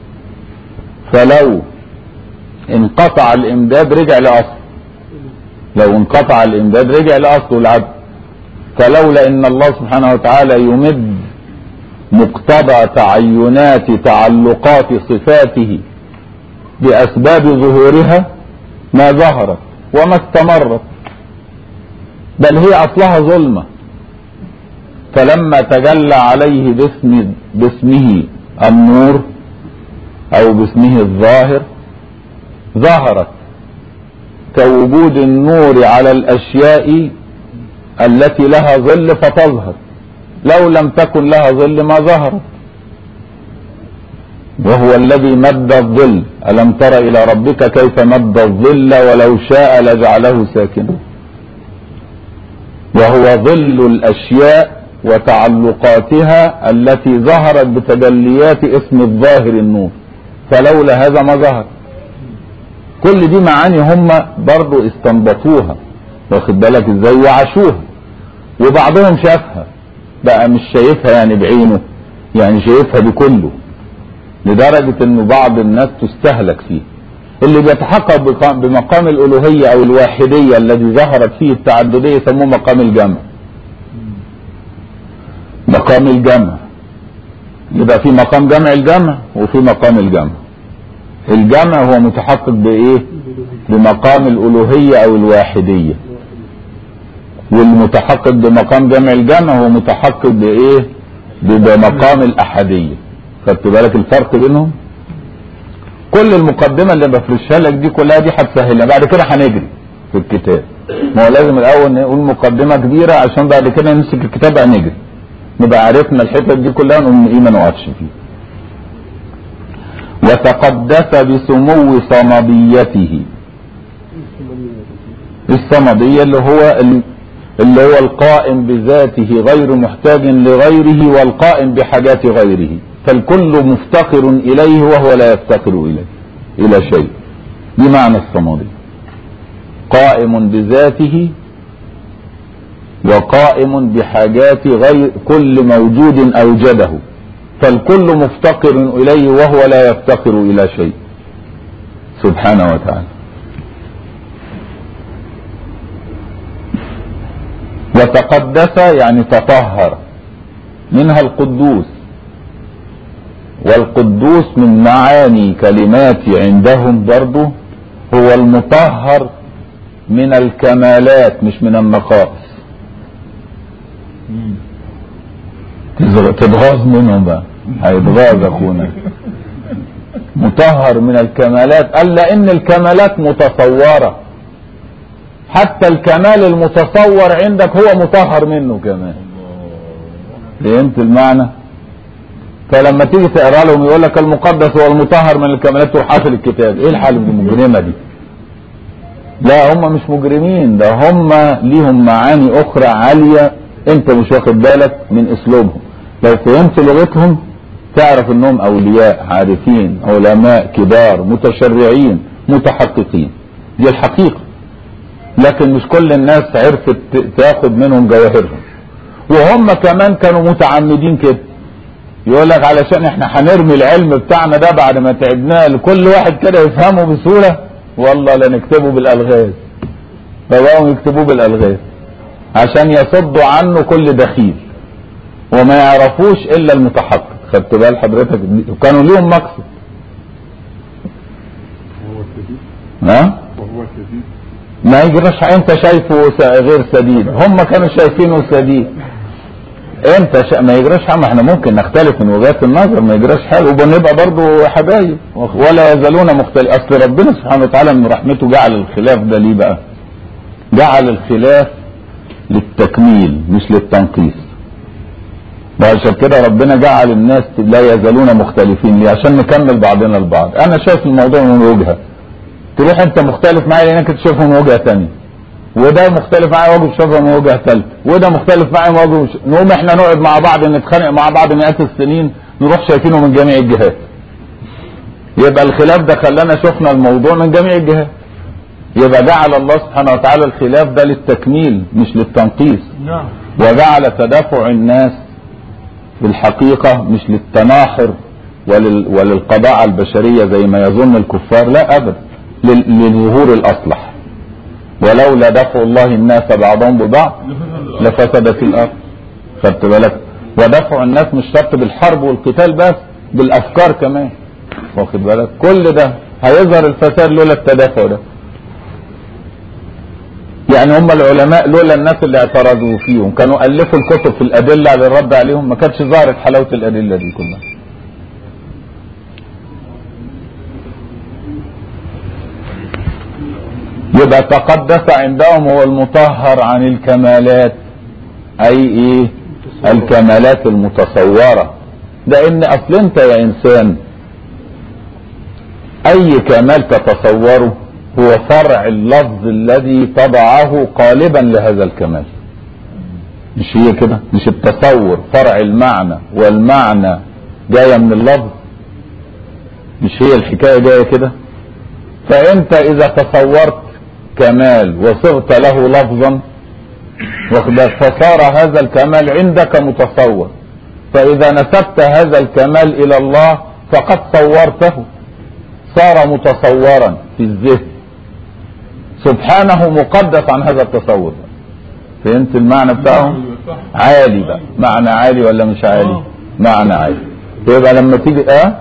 فلو انقطع الامداد رجع لاصله لو انقطع الامداد رجع لاصله العدم فلولا ان الله سبحانه وتعالى يمد مقتضى تعينات تعلقات صفاته باسباب ظهورها ما ظهرت وما استمرت بل هي اصلها ظلمه فلما تجلى عليه باسم باسمه النور او باسمه الظاهر ظهرت كوجود النور على الاشياء التي لها ظل فتظهر لو لم تكن لها ظل ما ظهرت وهو الذي مد الظل ألم تر إلى ربك كيف مد الظل ولو شاء لجعله ساكنا وهو ظل الأشياء وتعلقاتها التي ظهرت بتجليات اسم الظاهر النور فلولا هذا ما ظهر كل دي معاني هم برضو استنبطوها واخد بالك ازاي وعاشوها وبعضهم شافها بقى مش شايفها يعني بعينه يعني شايفها بكله لدرجة ان بعض الناس تستهلك فيه اللي بيتحقق بقا- بمقام الالوهية او الواحدية الذي ظهرت فيه التعددية يسموه مقام الجمع مقام الجمع يبقى في مقام جمع الجمع وفي مقام الجمع الجمع هو متحقق بايه بمقام الالوهية او الواحدية والمتحقق بمقام جمع الجمع هو متحقق بايه بمقام الاحدية خدت بالك الفرق بينهم كل المقدمة اللي بفرشها لك دي كلها دي هتسهلنا بعد كده هنجري في الكتاب ما هو لازم الاول نقول مقدمة كبيرة عشان بعد كده نمسك الكتاب بقى نجري نبقى عرفنا الحتت دي كلها نقوم ايه ما نقفش فيه وتقدس بسمو صمديته الصمدية اللي هو ال- اللي هو القائم بذاته غير محتاج لغيره والقائم بحاجات غيره فالكل مفتقر إليه وهو لا يفتقر إليه إلى شيء دي معنى الصمدية قائم بذاته وقائم بحاجات غير كل موجود أوجده فالكل مفتقر إليه وهو لا يفتقر إلى شيء سبحانه وتعالى وتقدس يعني تطهر منها القدوس والقدوس من معاني كلمات عندهم برضو هو المطهر من الكمالات مش من النقائص تزغ- تتغاظ منهم بقى هيتغاظ اخونا مطهر من الكمالات قال لان الكمالات متصوره حتى الكمال المتصور عندك هو مطهر منه كمان فهمت المعنى فلما تيجي تقرا لهم يقول لك المقدس هو المطهر من الكمالات تروح قافل الكتاب ايه الحال المجرمه دي لا هم مش مجرمين ده هم ليهم معاني اخرى عاليه انت مش واخد بالك من اسلوبهم لو فهمت لغتهم تعرف انهم اولياء عارفين علماء كبار متشرعين متحققين دي الحقيقه لكن مش كل الناس عرفت ت- تاخد منهم جواهرهم وهم كمان كانوا متعمدين كده يقول لك علشان احنا هنرمي العلم بتاعنا ده بعد ما تعبناه لكل واحد كده يفهمه بسهوله والله لا نكتبه بالالغاز فبقوا يكتبوه بالالغاز عشان يصدوا عنه كل دخيل وما يعرفوش الا المتحقق خدت بال حضرتك كانوا ليهم مقصد وهو السديد ها وهو السديد ما يجراش انت شايفه س- غير سديد هم كانوا شايفينه سديد انت شا... ما يجراش حاجه ما احنا ممكن نختلف من وجهات النظر ما يجراش حاجه وبنبقى برضه حبايب ولا يزالون مختلف اصل ربنا سبحانه وتعالى من رحمته جعل الخلاف ده ليه بقى جعل الخلاف للتكميل مش للتنقيص وعشان كده ربنا جعل الناس لا يزالون مختلفين ليه عشان نكمل بعضنا البعض انا شايف الموضوع من وجهه تروح انت مختلف معايا لانك تشوفه من وجهه ثانيه وده مختلف معايا وجه تشوفه من وجهه ثالثه وده مختلف معايا وجه مش... نقوم احنا نقعد مع بعض نتخانق مع بعض مئات السنين نروح شايفينه من جميع الجهات يبقى الخلاف ده خلانا شفنا الموضوع من جميع الجهات يبقى جعل الله سبحانه وتعالى الخلاف ده للتكميل مش للتنقيص نعم وجعل تدافع الناس في الحقيقة مش للتناحر ولل وللقضاء على البشرية زي ما يظن الكفار لا أبدا لل- لظهور الأصلح ولولا دفع الله الناس بعضهم ببعض لفسدت الأرض خدت بالك ودفع الناس مش شرط بالحرب والقتال بس بالأفكار كمان واخد بالك كل ده هيظهر الفساد لولا التدافع ده يعني هم العلماء لولا الناس اللي اعترضوا فيهم كانوا ألفوا الكتب في الأدلة على الرد عليهم ما كانتش ظهرت حلاوة الأدلة دي كلها يبقى تقدس عندهم هو المطهر عن الكمالات أي إيه الكمالات المتصورة لأن أصل أنت يا إنسان أي كمال تتصوره هو فرع اللفظ الذي تضعه قالبا لهذا الكمال مش هي كده مش التصور فرع المعنى والمعنى جاية من اللفظ مش هي الحكاية جاية كده فانت اذا تصورت كمال وصغت له لفظا واخد بالك؟ فصار هذا الكمال عندك متصور فاذا نسبت هذا الكمال الى الله فقد صورته صار متصورا في الذهن سبحانه مقدس عن هذا التصور فهمت المعنى بتاعه عالي بقى معنى عالي ولا مش عالي آه. معنى عالي يبقى لما تيجي اه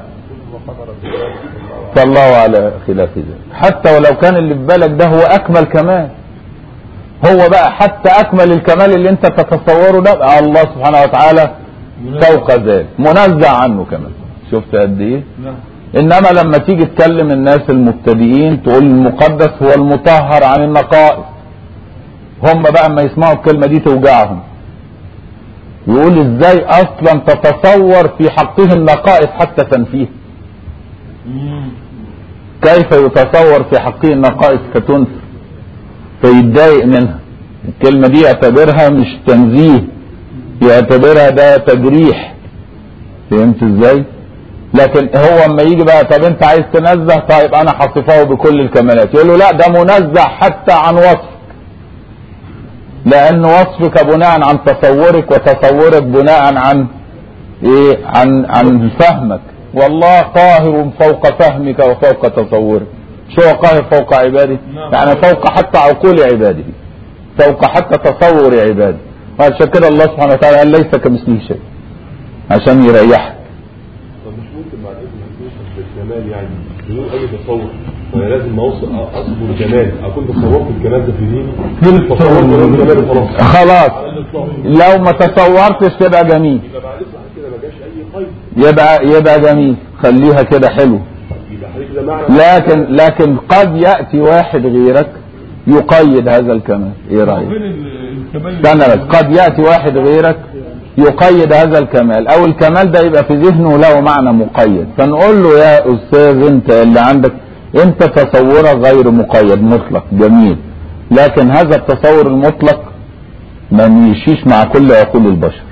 فالله على خلاف ذلك حتى ولو كان اللي في بالك ده هو اكمل كمال هو بقى حتى اكمل الكمال اللي انت تتصوره ده بقى الله سبحانه وتعالى فوق ذلك منزه عنه كمان شفت قد ايه نعم انما لما تيجي تكلم الناس المبتدئين تقول المقدس هو المطهر عن النقائص هم بقى اما يسمعوا الكلمه دي توجعهم يقول ازاي اصلا تتصور في حقه النقائص حتى تنفيه مم. كيف يتصور في حقه النقائص كتنفي فيتضايق منها الكلمه دي يعتبرها مش تنزيه يعتبرها ده تجريح فهمت ازاي لكن هو اما يجي بقى طب انت عايز تنزه طيب انا هصفه بكل الكمالات يقول له لا ده منزه حتى عن وصفك لان وصفك بناء عن تصورك وتصورك بناء عن ايه عن عن فهمك والله قاهر فوق فهمك وفوق تصورك شو هو قاهر فوق عباده نعم. يعني فوق حتى عقول عباده فوق حتى تصور عباده وعشان كده الله سبحانه وتعالى قال ليس كمثله شيء عشان يريحك طب مش ممكن بعد اذن توصف بالكمال يعني بدون اي تصور وانا لازم اوصل اصف الكمال اكون تصورت الكمال ده في ديني غير تصورت التصور. الكمال وخلاص خلاص على الاطلاق لو ما تصورتش تبقى جميل يبقى بعد اذن كده ما جاش اي قيد يبقى يبقى جميل خليها كده حلو يبقى حضرتك ده معنى لكن لكن قد ياتي واحد غيرك يقيد هذا الكمال ايه رايك فين ال- الكمال استنى بس قد ياتي واحد غيرك يقيد هذا الكمال او الكمال ده يبقى في ذهنه له معنى مقيد فنقول له يا استاذ انت اللي عندك انت تصورك غير مقيد مطلق جميل لكن هذا التصور المطلق ما يمشيش مع كل عقول البشر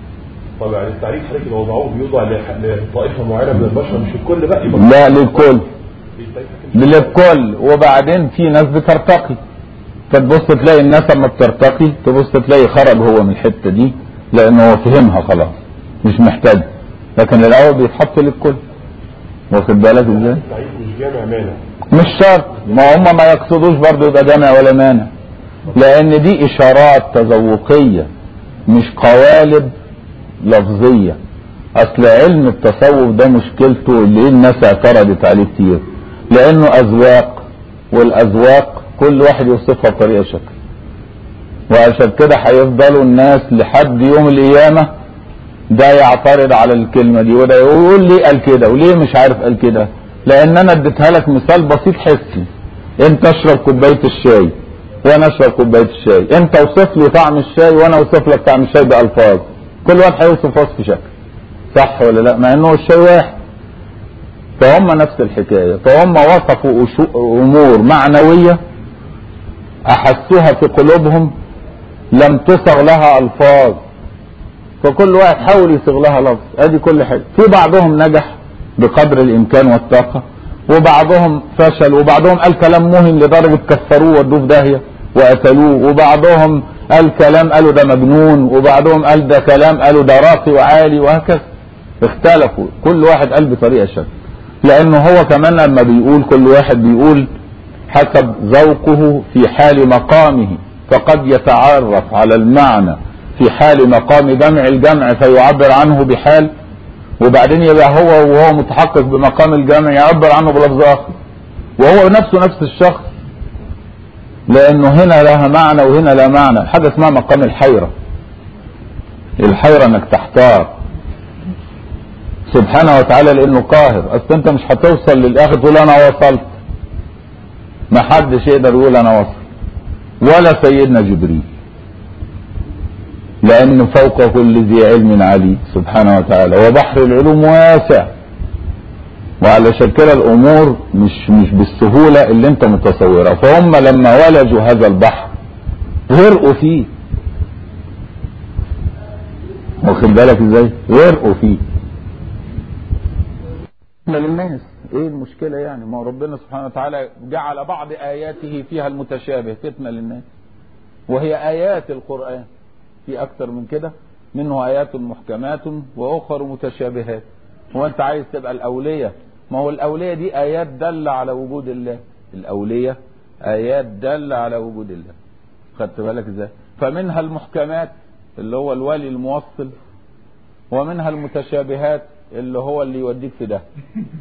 طب يعني التعريف حضرتك اللي وضعوه بيوضع لح- لطائفه معينه من البشر مش الكل بقى يبقى لا للكل بالتعريف للكل وبعدين في ناس بترتقي فتبص تلاقي الناس اما بترتقي تبص تلاقي خرج هو من الحته دي لانه هو فهمها خلاص مش محتاج لكن الاول بيتحط للكل واخد بالك ازاي؟ التعريف مش جامع مانع مش شرط ما هم ما يقصدوش برضه يبقى جامع ولا مانع لان دي اشارات تذوقيه مش قوالب لفظيه اصل علم التصوف ده مشكلته اللي الناس اعترضت عليه كتير لانه اذواق والاذواق كل واحد يوصفها بطريقه شكل وعشان كده هيفضلوا الناس لحد يوم القيامه ده يعترض على الكلمه دي وده يقول ليه قال كده وليه مش عارف قال كده لان انا اديتها لك مثال بسيط حسي انت اشرب كوبايه الشاي وانا اشرب كوبايه الشاي انت اوصف لي طعم الشاي وانا اوصف لك طعم الشاي بالفاظ كل واحد هيوصف وصف شكل صح ولا لا مع انه الشاي واحد فهم نفس الحكايه فهم وصفوا أشو- امور معنويه احسوها في قلوبهم لم تصغ لها الفاظ فكل واحد حاول يصيغ لها لفظ ادي كل حاجه في بعضهم نجح بقدر الامكان والطاقه وبعضهم فشل وبعضهم قال كلام مهم لدرجة كسروه ودوه في داهية وقتلوه وبعضهم قال كلام قالوا ده مجنون وبعضهم قال ده كلام قالوا ده راقي وعالي وهكذا اختلفوا كل واحد قال بطريقة شكل لانه هو كمان لما بيقول كل واحد بيقول حسب ذوقه في حال مقامه فقد يتعرف على المعنى في حال مقام جمع الجمع فيعبر عنه بحال وبعدين يبقى هو وهو متحقق بمقام الجمع يعبر عنه بلفظ اخر وهو نفسه نفس الشخص لانه هنا لها معنى وهنا لا معنى حاجه اسمها مقام الحيره الحيره انك تحتار سبحانه وتعالى لانه قاهر اصل انت مش هتوصل للاخر تقول انا وصلت ما حدش يقدر يقول انا وصل ولا سيدنا جبريل لأنه فوق كل ذي علم عليم سبحانه وتعالى وبحر العلوم واسع وعلشان كده الأمور مش مش بالسهولة اللي أنت متصورها فهم لما ولجوا هذا البحر غرقوا فيه واخد بالك ازاي؟ غرقوا فيه للناس ايه المشكلة يعني ما هو ربنا سبحانه وتعالى جعل بعض آياته فيها المتشابه فتنة للناس وهي آيات القرآن في أكثر من كده منه آيات محكمات وأخر متشابهات هو أنت عايز تبقى الأولية ما هو الأولية دي آيات دالة على وجود الله الأولية آيات دالة على وجود الله خدت بالك ازاي فمنها المحكمات اللي هو الولي الموصل ومنها المتشابهات اللي هو اللي يوديك في ده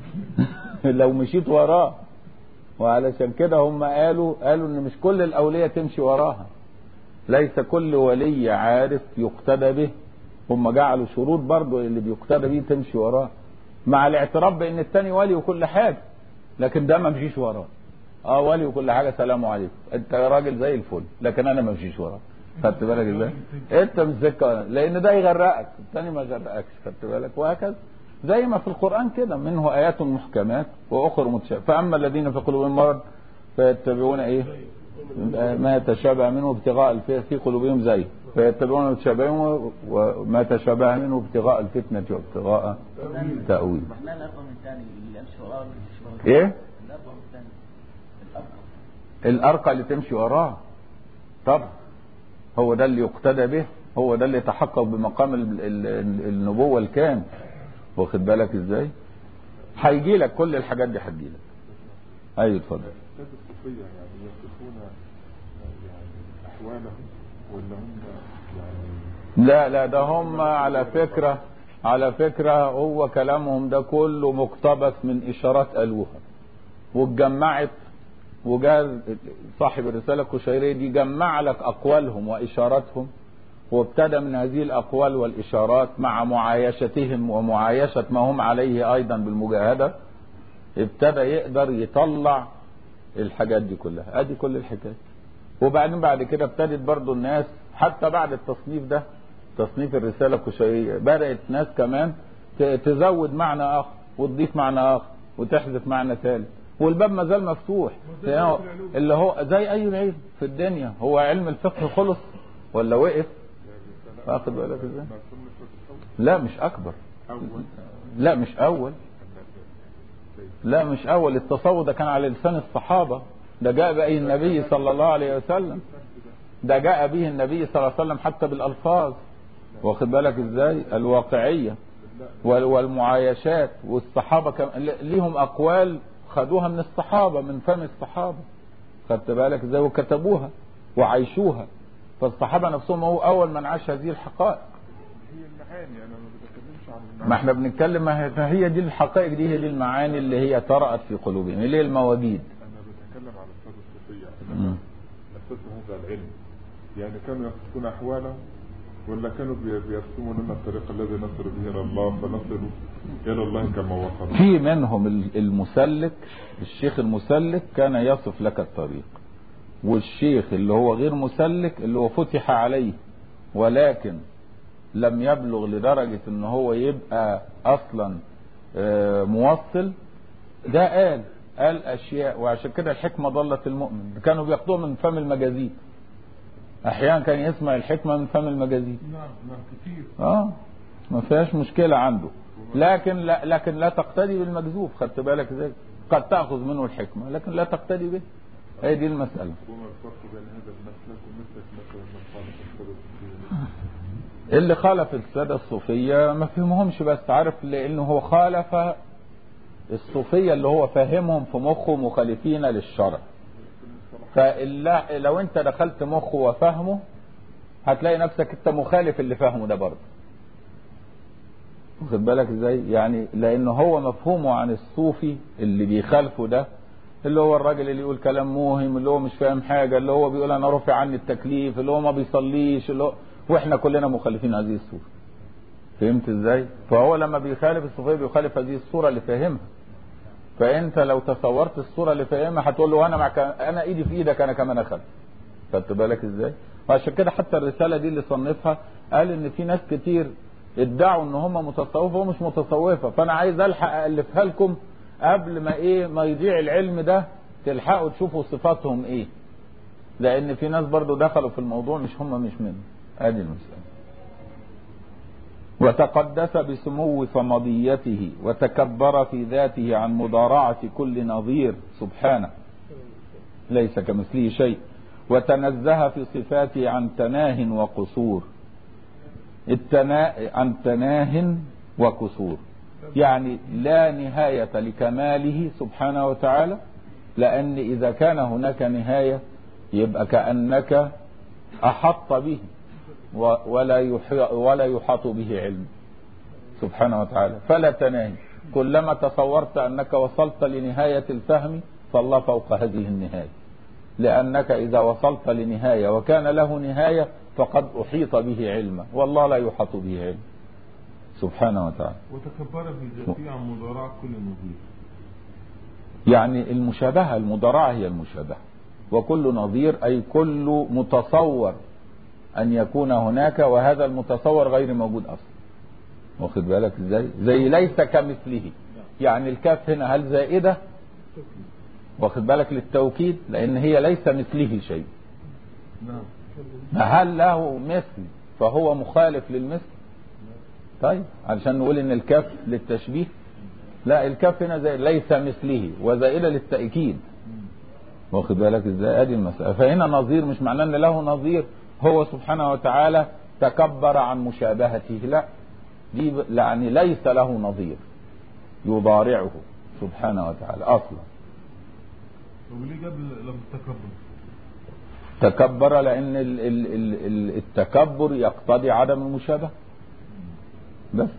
لو مشيت وراه وعلشان كده هم قالوا قالوا ان مش كل الاولياء تمشي وراها ليس كل ولي عارف يقتدى به هم جعلوا شروط برضو اللي بيقتدى به تمشي وراه مع الاعتراف بان التاني ولي وكل حاجه لكن ده ما مشيش وراه اه ولي وكل حاجه سلام عليكم انت راجل زي الفل لكن انا ما مشيش وراه خدت بالك ازاي انت مش سكه لان ده يغرقك الثاني ما يغرقكش خدت بالك وهكذا زي ما في القران كده منه ايات محكمات واخر متشابهه فاما الذين في قلوبهم مرض فيتبعون ايه ما يتشابه منه ابتغاء الف- في قلوبهم زي فيتبعون ما يتشابه وما تشابه منه ابتغاء الفتنه وابتغاء تاويل ما الأرقم الثاني اللي أمشي وراه واللي مش وراه؟ ايه الأرقم الثاني الأرقم الارقى اللي تمشي وراه طبعا هو ده اللي يقتدى به هو ده اللي يتحقق بمقام ال- ال- النبوة الكامل واخد بالك ازاي هيجي لك كل الحاجات دي هتجي لك ايوه اتفضل الأستاذ الصوفية يعني يصفون يعني أحوالهم ولا هم يعني لا لا ده هم على فكرة على فكرة هو كلامهم ده كله مقتبس من إشارات قالوها واتجمعت وجاء صاحب الرسالة القشيرية دي جمع لك أقوالهم وإشاراتهم وابتدى من هذه الأقوال والإشارات مع معايشتهم ومعايشة ما هم عليه أيضا بالمجاهدة ابتدى يقدر يطلع الحاجات دي كلها ادي كل الحكايه وبعدين بعد كده ابتدت برضو الناس حتى بعد التصنيف ده تصنيف الرسالة الكشرية بدأت ناس كمان ت- تزود معنى آخر وتضيف معنى آخر وتحذف معنى ثالث والباب ما زال مفتوح يعني اللي هو زي أي علم في الدنيا هو علم الفقه خلص ولا وقف واخد بالك ازاي؟ ما سمت التصوف لا مش أكبر أول لا مش أول لا مش أول التصوف ده كان على لسان الصحابة ده جاء به النبي صلى الله عليه وسلم ده جاء به النبي صلى الله عليه وسلم حتى بالألفاظ واخد بالك ازاي الواقعية وال- والمعايشات والصحابة كم... ليهم أقوال خدوها من الصحابة من فم الصحابة خدت بالك ازاي وكتبوها وعايشوها فالصحابة نفسهم هو أول من عاش هذه الحقائق هي المعاني أنا ما بتكلمش عن ما المعاني احنا بنتكلم ما هي- هي دي الحقائق دي هي دي المعاني اللي هي طرأت في قلوبهم اللي هي المواجيد أنا بتكلم عن أستاذ الصوفية مم. أنا أسسوا هذا العلم يعني كانوا يقصدون أحوالهم ولا كانوا بي- بيرسموا لنا الطريق الذي نصل به إلى الله فنصل إلى الله كما وصلنا في منهم ال- المسلك الشيخ المسلك كان يصف لك الطريق والشيخ اللي هو غير مسلك اللي هو فتح عليه ولكن لم يبلغ لدرجة ان هو يبقى اصلا آه، موصل ده قال قال اشياء وعشان كده الحكمة ضلت المؤمن كانوا بياخدوها من فم المجازين احيانا كان يسمع الحكمة من فم المجازين نعم نعم كثير اه ما فيهاش مشكلة عنده لكن لا لكن لا تقتدي بالمجذوب خدت بالك ازاي قد تأخذ منه الحكمة لكن لا تقتدي به هي دي المسألة وما الفرق بين هذا المسلك ومسلك مثلا من خالف السبب الصوفية؟ اللي خالف السادة الصوفية ما فهمهمش بس عارف لأنه هو خالف الصوفية اللي هو فاهمهم في مخه مخالفين للشرع فإلا لو انت دخلت مخه وفهمه هتلاقي نفسك انت مخالف اللي فاهمه ده برضه واخد بالك ازاي يعني لان هو مفهومه عن الصوفي اللي بيخالفه ده اللي هو الراجل اللي يقول كلام موهم اللي هو مش فاهم حاجه اللي هو بيقول انا رفع عني التكليف اللي هو ما بيصليش اللي هو واحنا كلنا مخالفين هذه الصوره فهمت ازاي فهو لما بيخالف الصوفيه بيخالف هذه الصوره اللي فاهمها فانت لو تصورت الصوره اللي فاهمها هتقول له انا معك انا ايدي في ايدك انا كمان اخذت خدت بالك ازاي وعشان كده حتى الرساله دي اللي صنفها قال ان في ناس كتير ادعوا ان هم متصوفه ومش متصوفه فانا عايز الحق الفها لكم قبل ما ايه ما يضيع العلم ده تلحقوا تشوفوا صفاتهم ايه لان في ناس برضو دخلوا في الموضوع مش هم مش منه ادي المسألة وتقدس بسمو صمديته وتكبر في ذاته عن مضارعة كل نظير سبحانه ليس كمثله شيء وتنزه في صفاته عن تناه وقصور التنا... عن تناه وكسور يعني لا نهاية لكماله سبحانه وتعالى لأن إذا كان هناك نهاية يبقى كأنك أحط به و- ولا يح- ولا يحاط به علم سبحانه وتعالى فلا تناهي كلما تصورت أنك وصلت لنهاية الفهم فالله فوق هذه النهاية لأنك إذا وصلت لنهاية وكان له نهاية فقد أحيط به علما والله لا يحاط به علم سبحانه وتعالى وتكبر في ذاته عن مضارعة كل نظير يعني المشابهة المضارعة هي المشابهة وكل نظير أي كل متصور أن يكون هناك وهذا المتصور غير موجود أصلا واخد بالك ازاي زي ليس كمثله يعني الكاف هنا هل زائدة واخد بالك للتوكيد لأن هي ليس مثله شيء نعم هل له مثل فهو مخالف للمثل طيب علشان نقول ان الكاف للتشبيه لا الكاف هنا زي ليس مثله وزائدة للتأكيد واخد بالك ازاي ادي المسألة فهنا نظير مش معناه ان له نظير هو سبحانه وتعالى تكبر عن مشابهته لا دي ب- يعني ليس له نظير يضارعه سبحانه وتعالى اصلا طب وليه جاب لفظ التكبر؟ تكبر لان ال- ال- ال- ال- التكبر يقتضي عدم المشابهه بس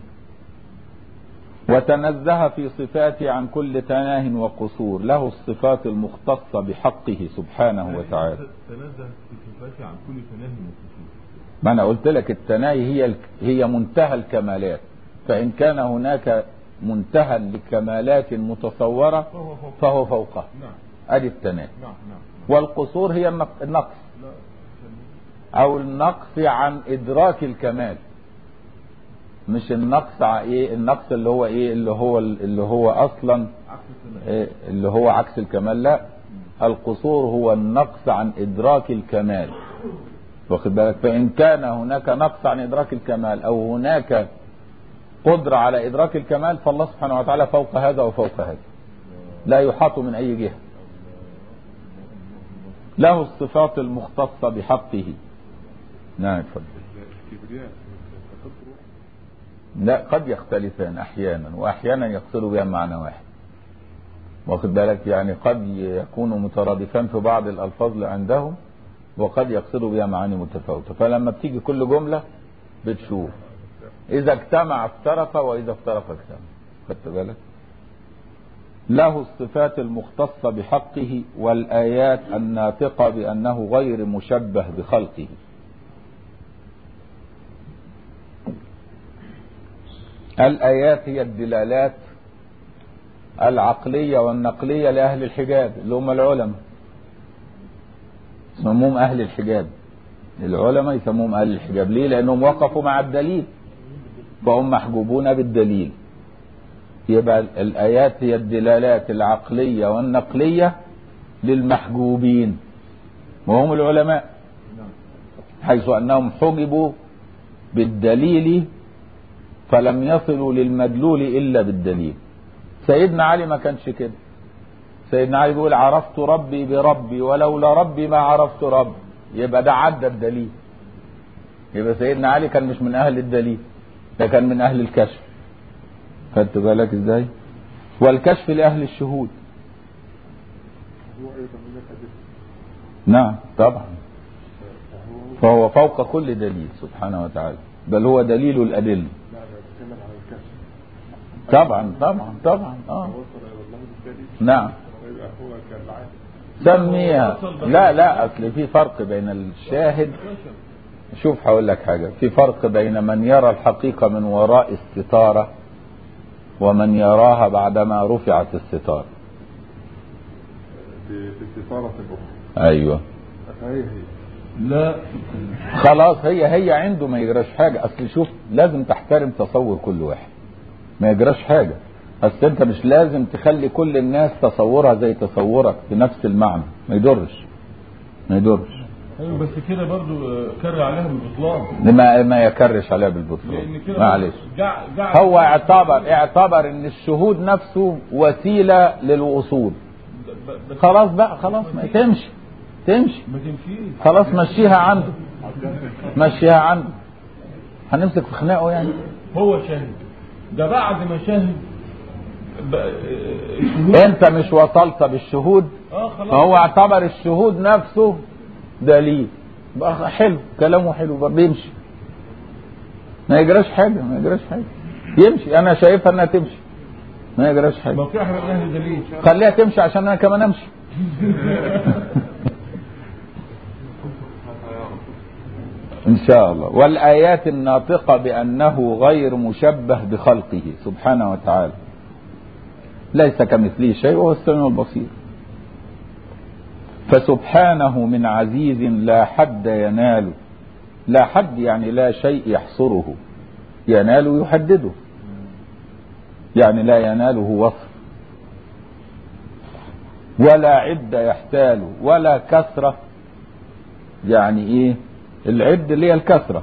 وتنزه في صفاته عن كل تناه وقصور له الصفات المختصه بحقه سبحانه وتعالى تنزه في صفاته عن كل تناه وقصور ما انا قلت لك التناهي هي ال- هي منتهى الكمالات فان كان هناك منتهى لكمالات متصوره فهو فوق فهو فوقها نعم ادي التناهي نعم نعم والقصور هي النق- النقص لا او النقص عن ادراك الكمال مش النقص ع- ايه النقص اللي هو ايه اللي هو اللي هو اصلا عكس التناه إيه اللي هو عكس الكمال لا القصور هو النقص عن ادراك الكمال واخد بالك فان كان هناك نقص عن ادراك الكمال او هناك قدرة على ادراك الكمال فالله سبحانه وتعالى فوق هذا وفوق هذا لا يحاط من اي جهة له الصفات المختصة بحقه نعم اتفضل الكبرياء التكبر لا قد يختلفان احيانا واحيانا يقصدوا بها معنى واحد واخد بالك يعني قد يكونوا مترادفان في بعض الالفاظ اللي عندهم وقد يقصدوا بها معاني متفاوته فلما بتيجي كل جمله بتشوف اذا اجتمع افترق واذا افترق اجتمع خدت بالك له الصفات المختصه بحقه والايات الناطقه بانه غير مشبه بخلقه الآيات هي الدلالات العقلية والنقلية لأهل الحجاب اللي هم العلماء يسموهم أهل الحجاب العلماء يسموهم أهل الحجاب ليه؟ لأنهم وقفوا مع الدليل فهم محجوبون بالدليل يبقى الآيات هي الدلالات العقلية والنقلية للمحجوبين وهم العلماء حيث أنهم حجبوا بالدليل فلم يصلوا للمدلول إلا بالدليل سيدنا علي ما كانش كده سيدنا علي بيقول عرفت ربي بربي ولولا ربي ما عرفت ربي يبقى ده عدى الدليل يبقى سيدنا علي كان مش من اهل الدليل ده كان من اهل الكشف خدت بالك ازاي والكشف لاهل الشهود هو ايضا من الحديث نعم طبعا فهو فوق كل دليل سبحانه وتعالى بل هو دليل الأدلة لا انا بتكلم عن الكشف طبعا طبعا طبعا اه وصل الى الله بالدليل نعم ويبقى هو كالعادة سميها لا لا اصل في فرق بين الشاهد شوف هقول لك حاجه في فرق بين من يرى الحقيقه من وراء الستاره ومن يراها بعدما رفعت الستاره ب- باستثارة اخرى ايوه فهي هي لا خلاص هي هي عنده ما يجراش حاجه اصل شوف لازم تحترم تصور كل واحد ما يجراش حاجه اصل انت مش لازم تخلي كل الناس تصورها زي تصورك بنفس المعنى ما يضرش ما يضرش ايوه بس كده برضو آه، كرر عليها بالبطلان ما ما يكرش عليها بالبطلان لان كده معلش جع جع هو اعتبر اعتبر ان الشهود نفسه وسيله للوصول ب- بس خلاص بقى خلاص ما تمشي تمشي ما تمشيش خلاص مشيها عنده مشيها عنده هنمسك في خناقه يعني هو شاهد ده بعد ما شاهد ب- آه، الشهود انت مش وصلت بالشهود اه خلاص فهو اعتبر الشهود نفسه دليل بقى حلو كلامه حلو بقى بيمشي ما يجراش حاجه ما يجراش حاجه يمشي انا شايفها انها تمشي ما يجراش حاجه ما في احد من اهل دليل خليها تمشي عشان انا كمان امشي ان شاء الله والايات الناطقه بانه غير مشبه بخلقه سبحانه وتعالى ليس كمثله شيء وهو السميع البصير فسبحانه من عزيز لا حد يناله لا حد يعني لا شيء يحصره ينال يحدده يعني لا يناله وصف ولا عد يحتال ولا كثرة يعني ايه العد اللي هي الكثرة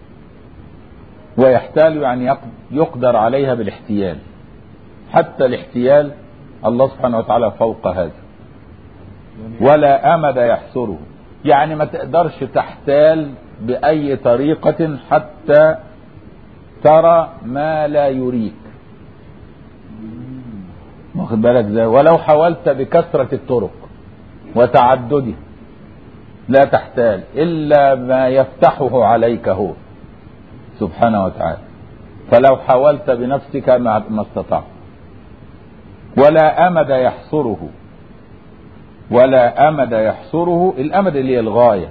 ويحتال يعني يق- يقدر عليها بالاحتيال حتى الاحتيال الله سبحانه وتعالى فوق هذا ولا أمد يحصره يعني ما تقدرش تحتال بأي طريقة حتى ترى ما لا يريك واخد بالك ازاي ولو حاولت بكثرة الطرق وتعدده لا تحتال إلا ما يفتحه عليك هو سبحانه وتعالى فلو حاولت بنفسك ما ما استطعت ولا أمد يحصره ولا أمد يحصره الأمد اللي هي الغاية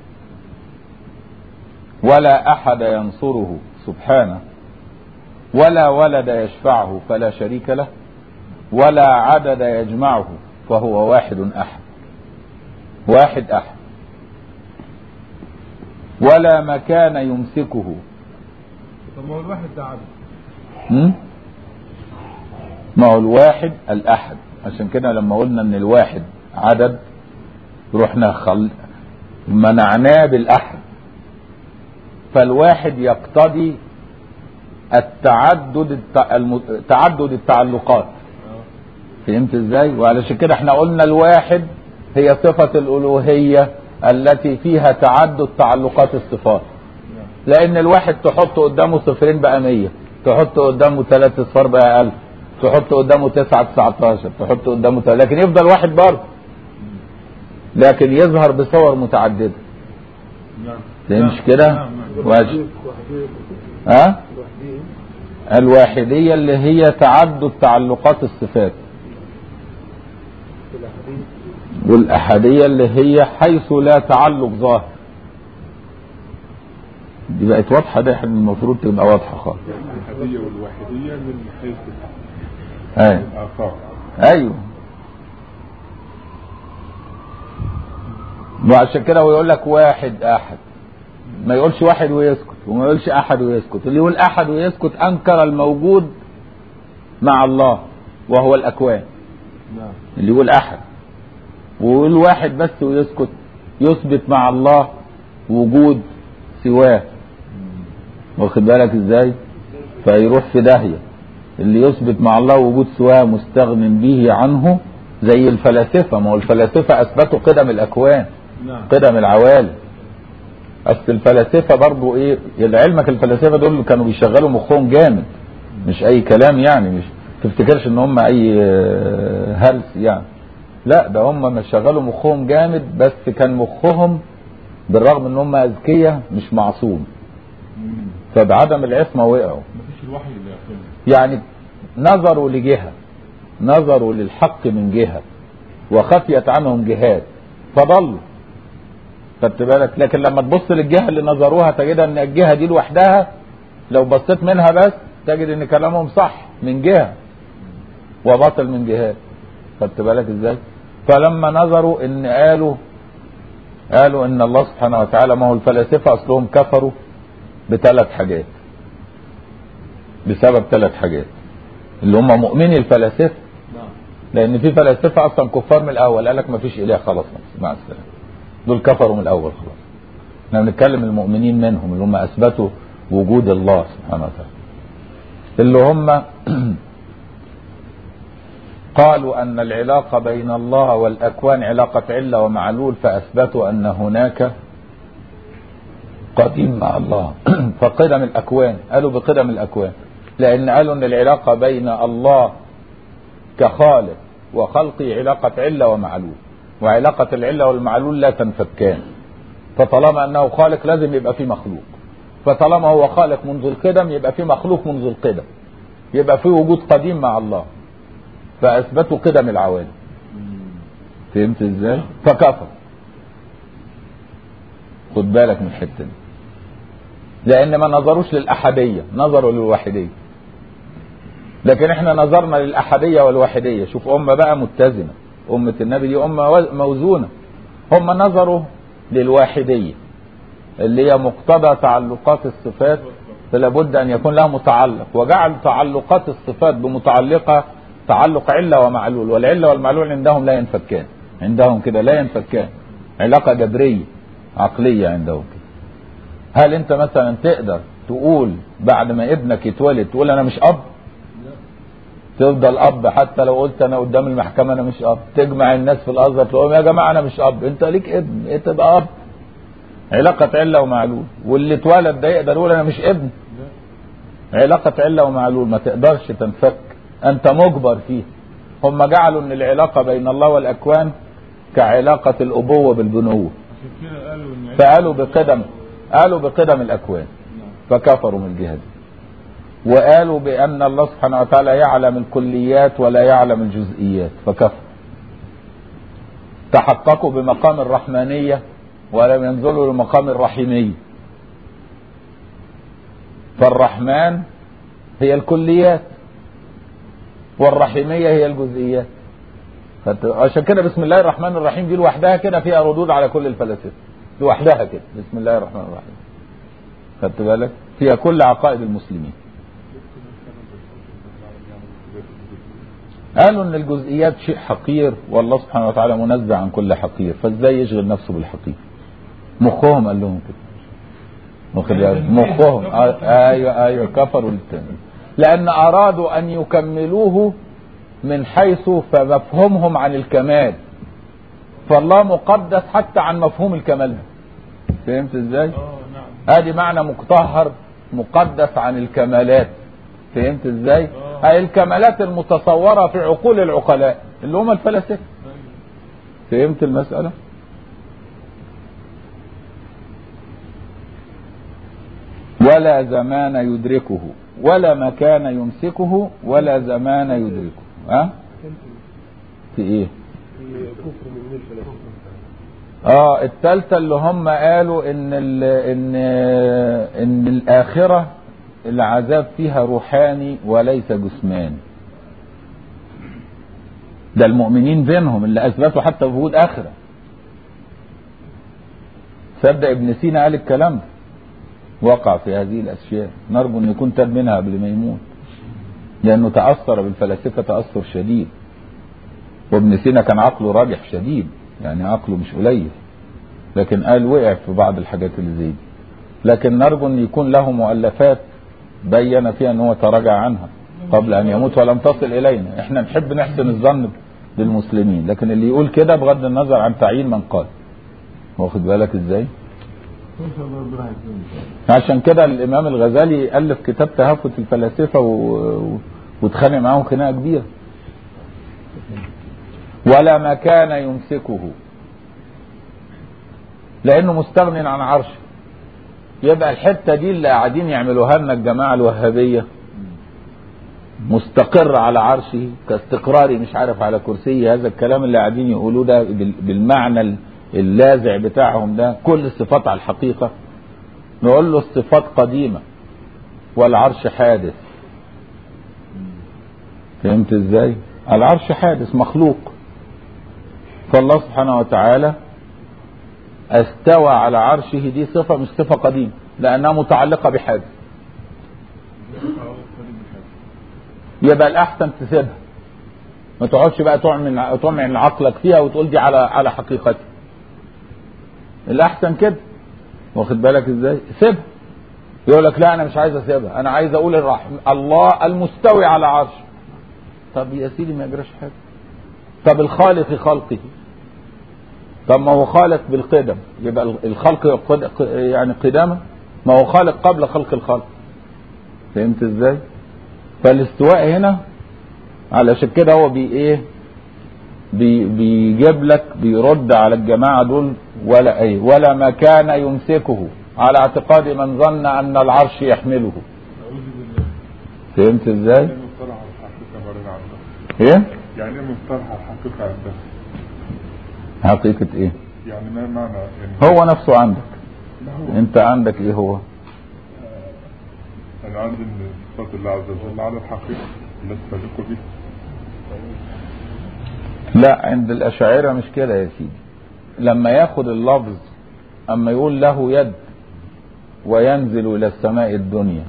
ولا أحد ينصره سبحانه ولا ولد يشفعه فلا شريك له ولا عدد يجمعه فهو واحد أحد واحد أحد ولا مكان يمسكه طب ما هو الواحد ده عدد م? ما هو الواحد الأحد عشان كده لما قلنا ان الواحد عدد رحنا خل... منعناه بالأحد فالواحد يقتضي التعدد الت... الم... تعدد التعلقات فهمت ازاي وعلشان كده احنا قلنا الواحد هي صفة الألوهية التي فيها تعدد تعلقات الصفات لأن الواحد تحط قدامه صفرين بقى مية تحط قدامه ثلاث اصفار بقى ألف تحط قدامه تسعة تسعتاشر تحط قدامه تلاتة لكن يفضل واحد برضه لكن يظهر بصور متعددة نعم مش كده نعم، نعم. واجب ها الواحدية اللي هي تعدد تعلقات الصفات والأحدية اللي هي حيث لا تعلق ظاهر دي بقت واضحة ده احنا المفروض تبقى واضحة خالص الأحدية والواحدية من حيث ايوه الآثار ايوه وعشان كده هو يقول لك واحد احد ما يقولش واحد ويسكت وما يقولش احد ويسكت اللي يقول احد ويسكت انكر الموجود مع الله وهو الاكوان نعم اللي يقول احد ويقول واحد بس ويسكت يثبت مع الله وجود سواه واخد بالك ازاي فيروح في داهيه اللي يثبت مع الله وجود سواه مستغن به عنه زي الفلاسفة ما هو الفلاسفة أثبتوا قدم الأكوان نعم قدم العوالم أصل الفلاسفة برضو إيه لعلمك الفلاسفة دول كانوا بيشغلوا مخهم جامد مش أي كلام يعني مش تفتكرش إن هم أي آه، هلس يعني لا ده هم ما شغلوا مخهم جامد بس كان مخهم بالرغم ان هم اذكياء مش معصوم مم. فبعدم العصمه وقعوا مفيش الوحي اللي يقيم يعني نظروا لجهه نظروا للحق من جهه وخفيت عنهم جهات فضلوا خدت بالك لكن لما تبص للجهه اللي نظروها تجد ان الجهه دي لوحدها لو بصيت منها بس تجد ان كلامهم صح من جهه وباطل من جهات خدت بالك ازاي فلما نظروا ان قالوا قالوا ان الله سبحانه وتعالى ما هو الفلاسفه اصلهم كفروا بثلاث حاجات بسبب ثلاث حاجات اللي هم مؤمني الفلاسفه نعم لان في فلاسفه اصلا كفار من الاول قال لك ما فيش اله خلاص مع السلامه دول كفروا من الاول خلاص احنا بنتكلم المؤمنين منهم اللي هم اثبتوا وجود الله سبحانه وتعالى اللي هم قالوا ان العلاقه بين الله والاكوان علاقه عله ومعلول فاثبتوا ان هناك قديم مع الله فقدم الاكوان قالوا بقدم الاكوان لان قالوا ان العلاقه بين الله كخالق وخلقه علاقه عله ومعلول وعلاقه العله والمعلول لا تنفكان فطالما انه خالق لازم يبقى في مخلوق فطالما هو خالق منذ القدم يبقى في مخلوق منذ القدم يبقى في وجود قديم مع الله فاثبتوا قدم العوالم فهمت ازاي فكفر خد بالك من الحته دي لان ما نظروش للاحديه نظروا للواحديه لكن احنا نظرنا للاحديه والواحديه شوف امه بقى متزنه امه النبي دي امه موزونه هم نظروا للواحديه اللي هي مقتضى تعلقات الصفات فلا بد ان يكون لها متعلق وجعل تعلقات الصفات بمتعلقه تعلق عله ومعلول والعله والمعلول عندهم لا ينفكان عندهم كده لا ينفكان علاقه جبريه عقليه عندهم كده هل انت مثلا تقدر تقول بعد ما ابنك يتولد تقول انا مش اب تفضل اب حتى لو قلت انا قدام المحكمه انا مش اب تجمع الناس في الازهر تقول لهم يا جماعه انا مش اب انت ليك ابن ايه تبقى اب علاقه عله ومعلول واللي اتولد ده يقدر يقول انا مش ابن علاقه عله ومعلول ما تقدرش تنفك انت مجبر فيه هم جعلوا ان العلاقه بين الله والاكوان كعلاقه الابوه بالبنوه عشان كده قالوا ان فقالوا بقدم قالوا بقدم الاكوان نعم. فكفروا من الجهه دي وقالوا بان الله سبحانه وتعالى يعلم الكليات ولا يعلم الجزئيات فكفروا تحققوا بمقام الرحمانيه ولم ينزلوا لمقام الرحيميه فالرحمن هي الكليات والرحيميه هي الجزئيات فت- عشان كده بسم الله الرحمن الرحيم دي لوحدها كده فيها ردود على كل الفلاسفه لوحدها كده بسم الله الرحمن الرحيم خدت بالك فيها كل عقائد المسلمين قالوا ان الجزئيات شيء حقير والله سبحانه وتعالى منزه عن كل حقير فازاي يشغل نفسه بالحقير مخهم قال لهم كده واخد بالك؟ مخهم آه، ايوه ايوه كفروا التاني لان ارادوا ان يكملوه من حيث فمفهومهم عن الكمال فالله مقدس حتى عن مفهوم الكمال ده فهمت ازاي؟ اه نعم ادي معنى مقتهر مقدس عن الكمالات فهمت ازاي؟ آه. اي الكمالات المتصوره في عقول العقلاء اللي هم الفلاسفه أيوة. فهمت المساله؟ ولا زمان يدركه ولا مكان يمسكه ولا زمان يدركه ها؟ في ايه؟ كفر من الفلاسفه اه الثالثه اللي هم قالوا ان ال ان ان الاخره العذاب فيها روحاني وليس جسماني ده المؤمنين بينهم اللي اثبتوا حتى وجود اخره صدق ابن سينا قال الكلام ده وقع في هذه الاشياء نرجو ان يكون تاب منها قبل ما يموت لانه تاثر بالفلاسفه تاثر شديد وابن سينا كان عقله راجح شديد يعني عقله مش قليل لكن قال وقع في بعض الحاجات اللي زي دي لكن نرجو ان يكون له مؤلفات بين فيها ان هو تراجع عنها قبل ان يموت ولم تصل الينا احنا نحب نحسن الظن للمسلمين لكن اللي يقول كده بغض النظر عن تعيين من قال واخد بالك ازاي ان شاء الله ربنا هيكرمك عشان كده الامام الغزالي الف كتاب تهافت الفلاسفه و... و... واتخانق معاهم خناقه كبيره ولا مكان يمسكه لانه مستغن عن عرشه يبقى الحته دي اللي قاعدين يعملوها لنا الجماعه الوهابيه مستقر على عرشه كاستقراري مش عارف على كرسيه هذا الكلام اللي قاعدين يقولوه ده بال- بالمعنى اللاذع بتاعهم ده كل الصفات على الحقيقه نقول له الصفات قديمه والعرش حادث فهمت ازاي العرش حادث مخلوق فالله سبحانه وتعالى استوى على عرشه دي صفه مش صفه قديمه لانها متعلقه بحادث يبقى الاحسن تسيبها ما تقعدش بقى تعمل تعمل عقلك فيها وتقول دي على على حقيقتها الاحسن كده واخد بالك ازاي سيبها يقول لك لا انا مش عايز اسيبها انا عايز اقول الرحم الله المستوي على عرشه طب يا سيدي ما يجراش حاجه طب الخالق خلقه طب ما هو خالق بالقدم يبقى الخلق قد- يعني قدامه ما هو خالق قبل خلق الخلق فهمت ازاي فالاستواء هنا علشان كده هو بي ايه بي بيجيب لك بيرد على الجماعه دول ولا ايه ولا مكان يمسكه على اعتقاد من ظن ان العرش يحمله أعوذ بالله فهمت ازاي يعني مصطلح الحقيقة مرينا عنه ايه يعني ايه مصطلح الحقيقة عندك حقيقه ايه يعني ما معنى يعني هو نفسه عندك ما هو انت عندك ايه هو أنا عندي إن صفات الله عز وجل على الحقيقة التي تليق به لا عند الأشاعرة مش كده يا سيدي لما ياخد اللفظ أما يقول له يد وينزل إلى السماء الدنيا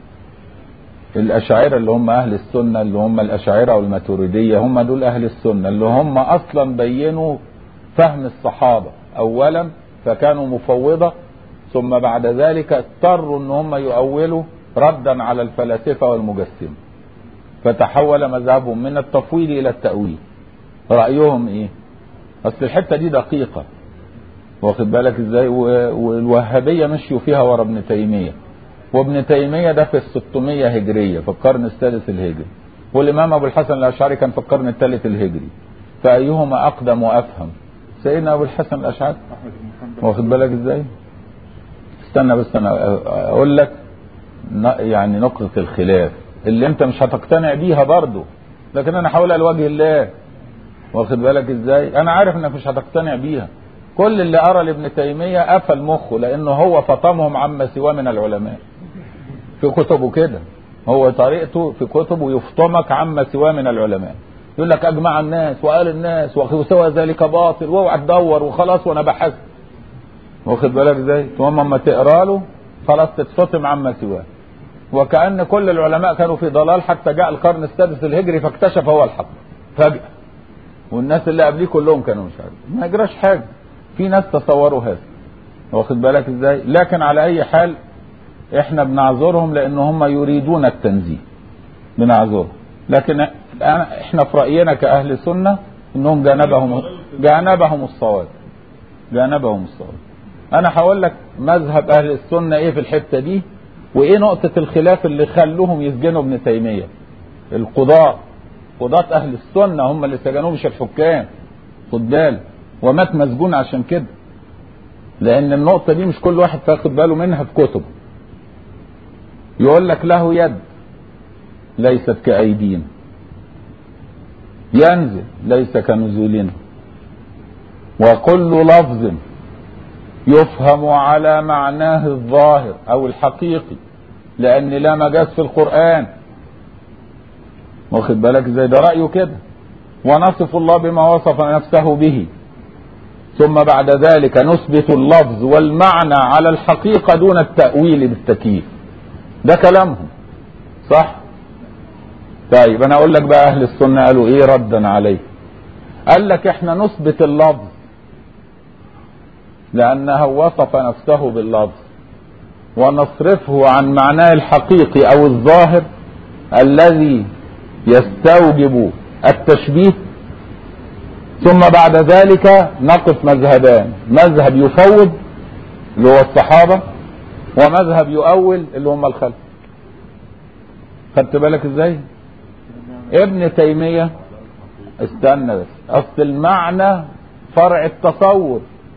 الأشاعرة اللي هم أهل السنة اللي هم الأشاعرة والماتريدية هم دول أهل السنة اللي هم أصلا بينوا فهم الصحابة أولا فكانوا مفوضة ثم بعد ذلك اضطروا ان هم يؤولوا ردا على الفلاسفة والمجسمة فتحول مذهبهم من التفويض إلى التأويل رأيهم ايه اصل الحتة دي دقيقة واخد بالك ازاي و- والوهابية مشيوا فيها ورا ابن تيمية وابن تيمية ده في الستمية هجرية في القرن السادس الهجري والامام ابو الحسن الاشعري كان في القرن الثالث الهجري فايهما اقدم وافهم سيدنا ابو الحسن الاشعري أحمد بن حنبل واخد بالك ازاي استنى بس انا اقول لك ن- يعني نقطة الخلاف اللي انت مش هتقتنع بيها برضه لكن انا هقولها لوجه الله واخد بالك ازاي انا عارف انك مش هتقتنع بيها كل اللي قرا لابن تيمية قفل مخه لانه هو فطمهم عما سواه من العلماء في كتبه كده هو طريقته في كتبه يفطمك عما سواه من العلماء يقول لك اجمع الناس وقال الناس وسوى ذلك باطل واوعى تدور وخلاص وانا بحثت واخد بالك ازاي ثم اما تقرا له خلاص تتفطم عما سواه وكأن كل العلماء كانوا في ضلال حتى جاء القرن السادس الهجري فاكتشف هو الحق فجأة والناس اللي قبليه كلهم كانوا مش عارف ما يجراش حاجة في ناس تصوروا هذا واخد بالك ازاي لكن على اي حال احنا بنعذرهم لان هم يريدون التنزيه بنعذرهم لكن أنا- احنا في رأينا كأهل سنة انهم جانبهم جانبهم الصواب جانبهم الصواب انا هقول لك مذهب اهل السنه ايه في الحته دي وايه نقطه الخلاف اللي خلوهم يسجنوا ابن تيميه القضاة قضاة اهل السنه هم اللي سجنوه مش الحكام خد بالك ومات مسجون عشان كده لان النقطه دي مش كل واحد تاخد باله منها في كتبه يقول لك له يد ليست كايدينا ينزل ليس كنزولنا وكل لفظ يفهم على معناه الظاهر او الحقيقي لان لا مجاز في القران واخد بالك ازاي ده رايه كده ونصف الله بما وصف نفسه به ثم بعد ذلك نثبت اللفظ والمعنى على الحقيقه دون التاويل بالتكييف ده كلامهم صح طيب انا اقول لك بقى اهل السنه قالوا ايه ردا عليه قال لك احنا نثبت اللفظ لأنه وصف نفسه باللفظ ونصرفه عن معناه الحقيقي أو الظاهر الذي يستوجب التشبيه ثم بعد ذلك نقف مذهبان مذهب يفوض اللي هو الصحابة ومذهب يؤول اللي هم الخلف خدت بالك ازاي ابن تيمية استنى بس اصل المعنى فرع التصور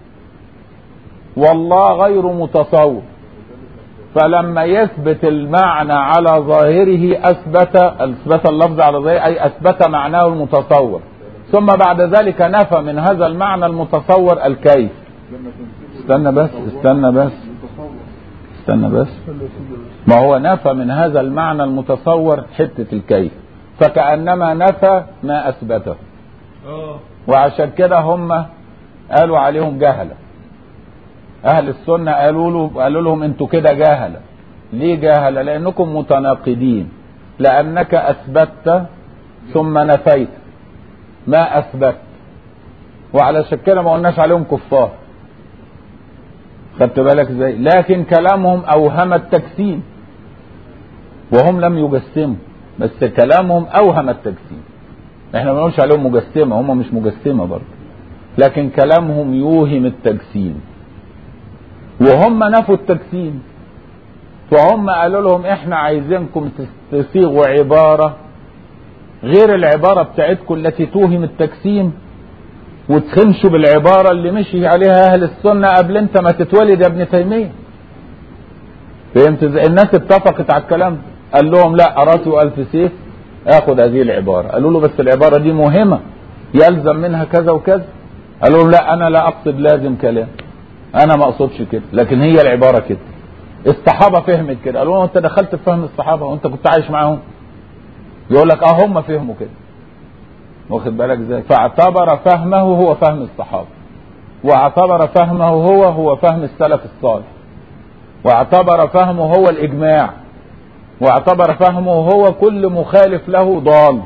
والله غير متصور فلما يثبت المعنى على ظاهره اثبت اثبت اللفظ على ظاهره اي اثبت معناه المتصور ثم بعد ذلك نفى من هذا المعنى المتصور الكيف لما تنسبه استنى بس استنى بس المتصور استنى بس ما هو نفى من هذا المعنى المتصور حتة الكيف فكأنما نفى ما أثبته اه وعشان كده هم قالوا عليهم جهلة أهل السنة قالوا له قالوا لهم أنتوا كده جهلة ليه جهلة؟ لأنكم متناقضين لأنك أثبتت ثم نفيت ما أثبت وعلشان كده ما قلناش عليهم كفار خدت بالك ازاي لكن كلامهم اوهم التجسيم وهم لم يجسموا بس كلامهم اوهم التجسيم احنا ما بنقولش عليهم مجسمه هم مش مجسمه برضه لكن كلامهم يوهم التجسيم وهم نفوا التجسيم فهم قالوا لهم احنا عايزينكم تصيغوا عباره غير العباره بتاعتكم التي توهم التجسيم وتخمشوا بالعبارة اللي مشي عليها أهل السنة قبل أنت ما تتولد يا ابن تيمية فهمت ازاي؟ الناس اتفقت على الكلام ده. قال لهم لا أراتي ألف سيف آخد هذه العبارة قالوا له بس العبارة دي مهمة يلزم منها كذا وكذا قال لهم لا أنا لا أقصد لازم كلام أنا ما أقصدش كده لكن هي العبارة كده الصحابة فهمت كده قالوا له أنت دخلت في فهم الصحابة وأنت كنت عايش معاهم يقول لك اه هم فهموا كده واخد بالك ازاي فاعتبر فهمه هو فهم الصحابه واعتبر فهمه هو هو فهم السلف الصالح واعتبر فهمه هو الاجماع واعتبر فهمه هو كل مخالف له ضال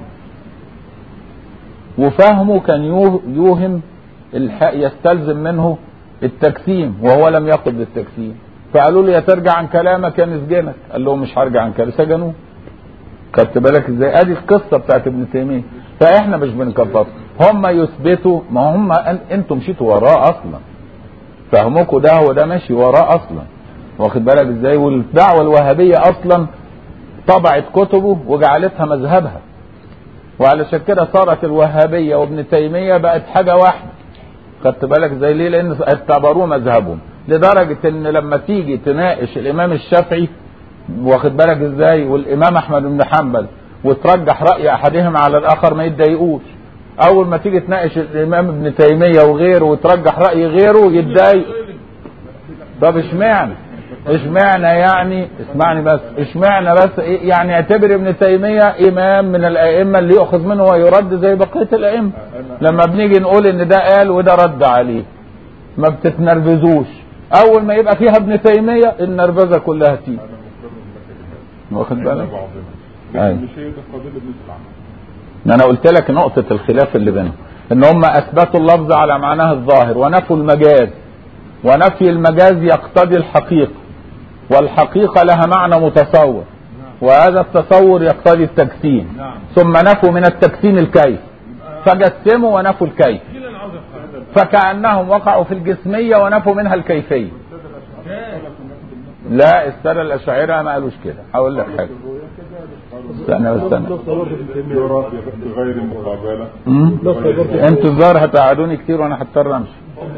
وفهمه كان يوه- يوهم الح- يستلزم منه التجسيم وهو لم يقل بالتجسيم فقالوا له يا ترجع عن كلامك يا نسجنك قال لهم مش هرجع عن كلامي سجنوه خدت بالك ازاي ادي القصه بتاعت ابن تيميه فاحنا مش بنكفر هم يثبتوا ما هم أن- انتم مشيتوا وراه اصلا فهمكم ده هو ده ماشي وراه اصلا واخد بالك ازاي والدعوه الوهابيه اصلا طبعت كتبه وجعلتها مذهبها وعلشان كده صارت الوهابيه وابن تيميه بقت حاجه واحده خدت بالك ازاي ليه لان اعتبروه مذهبهم لدرجه ان لما تيجي تناقش الامام الشافعي واخد بالك ازاي والامام احمد بن حنبل وترجح راي احدهم على الاخر ما يتضايقوش اول ما تيجي تناقش الامام ابن تيميه وغيره وترجح راي غيره يتضايق طب اشمعنى اشمعنى يعني اسمعني بس اشمعنى بس إيه يعني اعتبر ابن تيميه امام من الائمه اللي يؤخذ منه ويرد زي بقيه الائمه لما بنيجي نقول ان ده قال وده رد عليه ما بتتنرفزوش اول ما يبقى فيها ابن تيميه النرفزه كلها تيجي انا مقر لك واخد بالك بعضنا أيوة. لكن مش هي دي القضيه اللي بنسمع ان انا قلت لك نقطة الخلاف اللي بينهم ان هم اثبتوا اللفظ على معناه الظاهر ونفوا المجاز ونفي المجاز يقتضي الحقيقة والحقيقة لها معنى متصور وهذا التصور يقتضي التجسيم نعم. ثم نفوا من التجسيم الكيف فجسموا ونفوا الكيف دي اللي انا عاوز افهمها فكأنهم وقعوا في الجسمية ونفوا منها الكيفية ازاي؟ لا السادة الأشاعرة ما قالوش كده هقول لك حاجة استنى استنى يرى بغير مقابله مم؟ انتوا الظاهر هتقعدوني كتير وانا هضطر امشي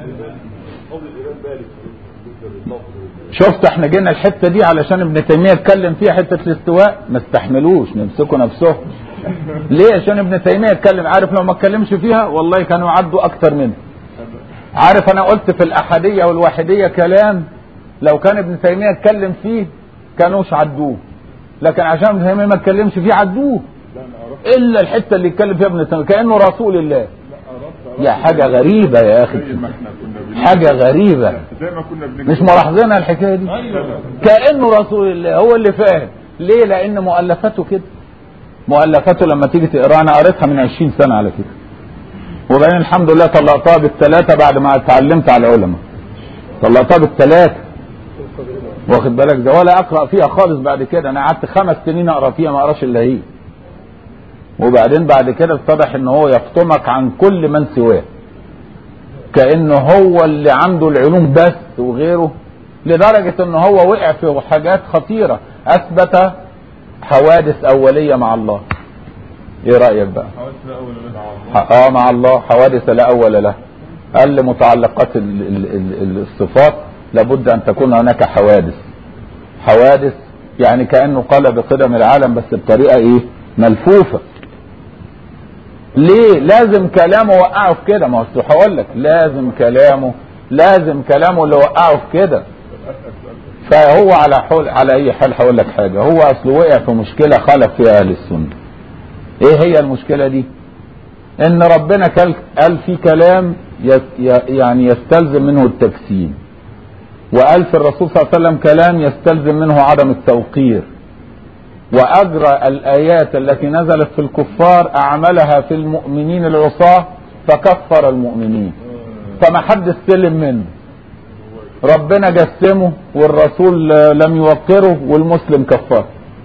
شفت احنا جينا الحته دي علشان ابن تيميه اتكلم فيها حته الاستواء ما استحملوش نمسكوا نفسهم ليه عشان ابن تيميه اتكلم عارف لو ما اتكلمش فيها والله كانوا يعدوا اكتر منه عارف انا قلت في الاحاديه والواحديه كلام لو كان ابن تيميه اتكلم فيه كانوش عدوه لكن عشان ابن تيميه ما اتكلمش فيه عدوه لا انا اردت الا الحته اللي اتكلم فيها ابن تيميه كانه رسول الله لا اردت يا حاجه غريبه يا اخي زي ما احنا كنا بنقول حاجه غريبه زي ما كنا بنقول مش ملاحظينها الحكايه دي ايوه كانه رسول الله هو اللي فاهم ليه لان مؤلفاته كده مؤلفاته لما تيجي تقراها انا قريتها من 20 سنه على كده وبعدين الحمد لله طلقتها بالثلاثه بعد ما اتعلمت على العلماء طلقتها بالثلاثه واخد بالك ده ولا اقرا فيها خالص بعد كده انا قعدت خمس سنين اقرا فيها ما اقراش الا هي وبعدين بعد كده اتضح ان هو يفطمك عن كل من سواه كانه هو اللي عنده العلوم بس وغيره لدرجه ان هو وقع في حاجات خطيره اثبت حوادث اوليه مع الله ايه رايك بقى حوادث لا أول لها ح- اه مع الله حوادث لا اول له قال لمتعلقات ال- ال- ال- الصفات لابد ان تكون هناك حوادث حوادث يعني كانه قال بقدم العالم بس بطريقه ايه ملفوفه ليه لازم كلامه وقعه في كده ما هو أصل هقول لك لازم كلامه لازم كلامه اللي وقعه في كده فهو على حول على اي حال هقول لك حاجه هو اصل وقع في مشكله خالف فيها اهل السنه ايه هي المشكله دي ان ربنا قال قال في كلام يس- ي- يعني يستلزم منه التجسيم وقال في الرسول صلى الله عليه وسلم كلام يستلزم منه عدم التوقير واجرى الايات التي نزلت في الكفار اعملها في المؤمنين العصاه فكفر المؤمنين فما حد استلم منه ربنا جسمه والرسول آه، لم يوقره والمسلم كفره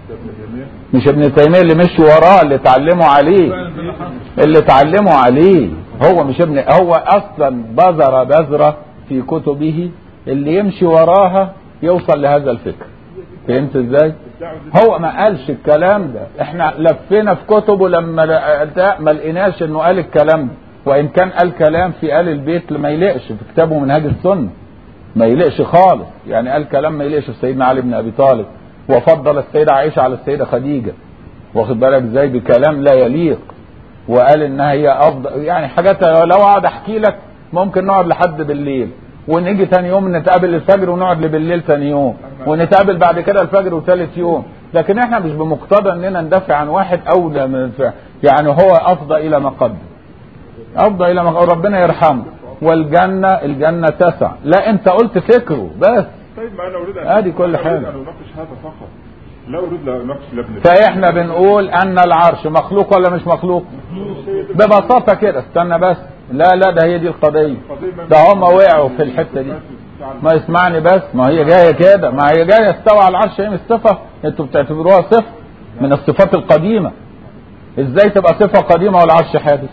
مش ابن تيميه اللي مشي وراه اللي اتعلموا عليه فعلا ده اللي حصل اللي اتعلموا عليه هو مش ابن هو اصلا بذر بذره في كتبه اللي يمشي وراها يوصل لهذا الفكر فهمت ازاي هو ما قالش الكلام ده احنا لفينا في كتبه لما لا- ما لقيناش انه قال الكلام ده وان كان قال كلام في آل البيت ما يليقش في كتابه منهاج السنه ما يليقش خالص يعني قال كلام ما يليقش في سيدنا علي بن ابي طالب وفضل السيده عائشه على السيده خديجه واخد بالك ازاي بكلام لا يليق وقال انها هي افضل يعني حاجات لو اقعد احكي لك ممكن نقعد لحد بالليل ونيجي تاني يوم نتقابل الفجر ونقعد بالليل تاني يوم ونتقابل بعد كده الفجر وثالث يوم لكن احنا مش بمقتضى اننا ندافع عن واحد اولى من الفعل. يعني هو افضى الى ما قدم افضى الى ما قدم ربنا يرحمه والجنه الجنه تسع لا انت قلت فكره بس طيب ما انا اريد ان ادي كل أنا حاجة. اريد ان اناقش هذا فقط لا اريد ان اناقش لا ابن فاحنا بنقول ان العرش مخلوق ولا مش مخلوق ببساطه كده استنى بس لا لا ده هي دي القضيه ده هم وقعوا في الحته دي ما يسمعني بس ما هي جايه كده ما هي جايه استوى على العرش هي مش صفه انتوا بتعتبروها صفه من الصفات القديمه ازاي تبقى صفه قديمه والعرش حادث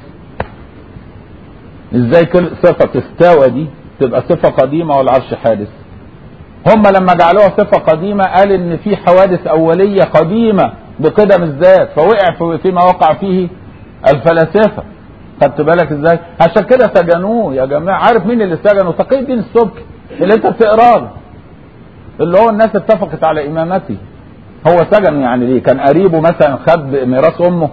ازاي كل صفه استوى دي تبقى صفه قديمه والعرش حادث هم لما جعلوها صفه قديمه قال ان في حوادث اوليه قديمه بقدم الذات فوقع في- فيما وقع فيه الفلاسفه خدت بالك ازاي عشان كده سجنوه يا جماعه عارف مين اللي سجنه تقي الدين السبكي اللي انت بتقراه له. اللي هو الناس اتفقت على امامته هو سجن يعني ليه كان قريبه مثلا خد ميراث امه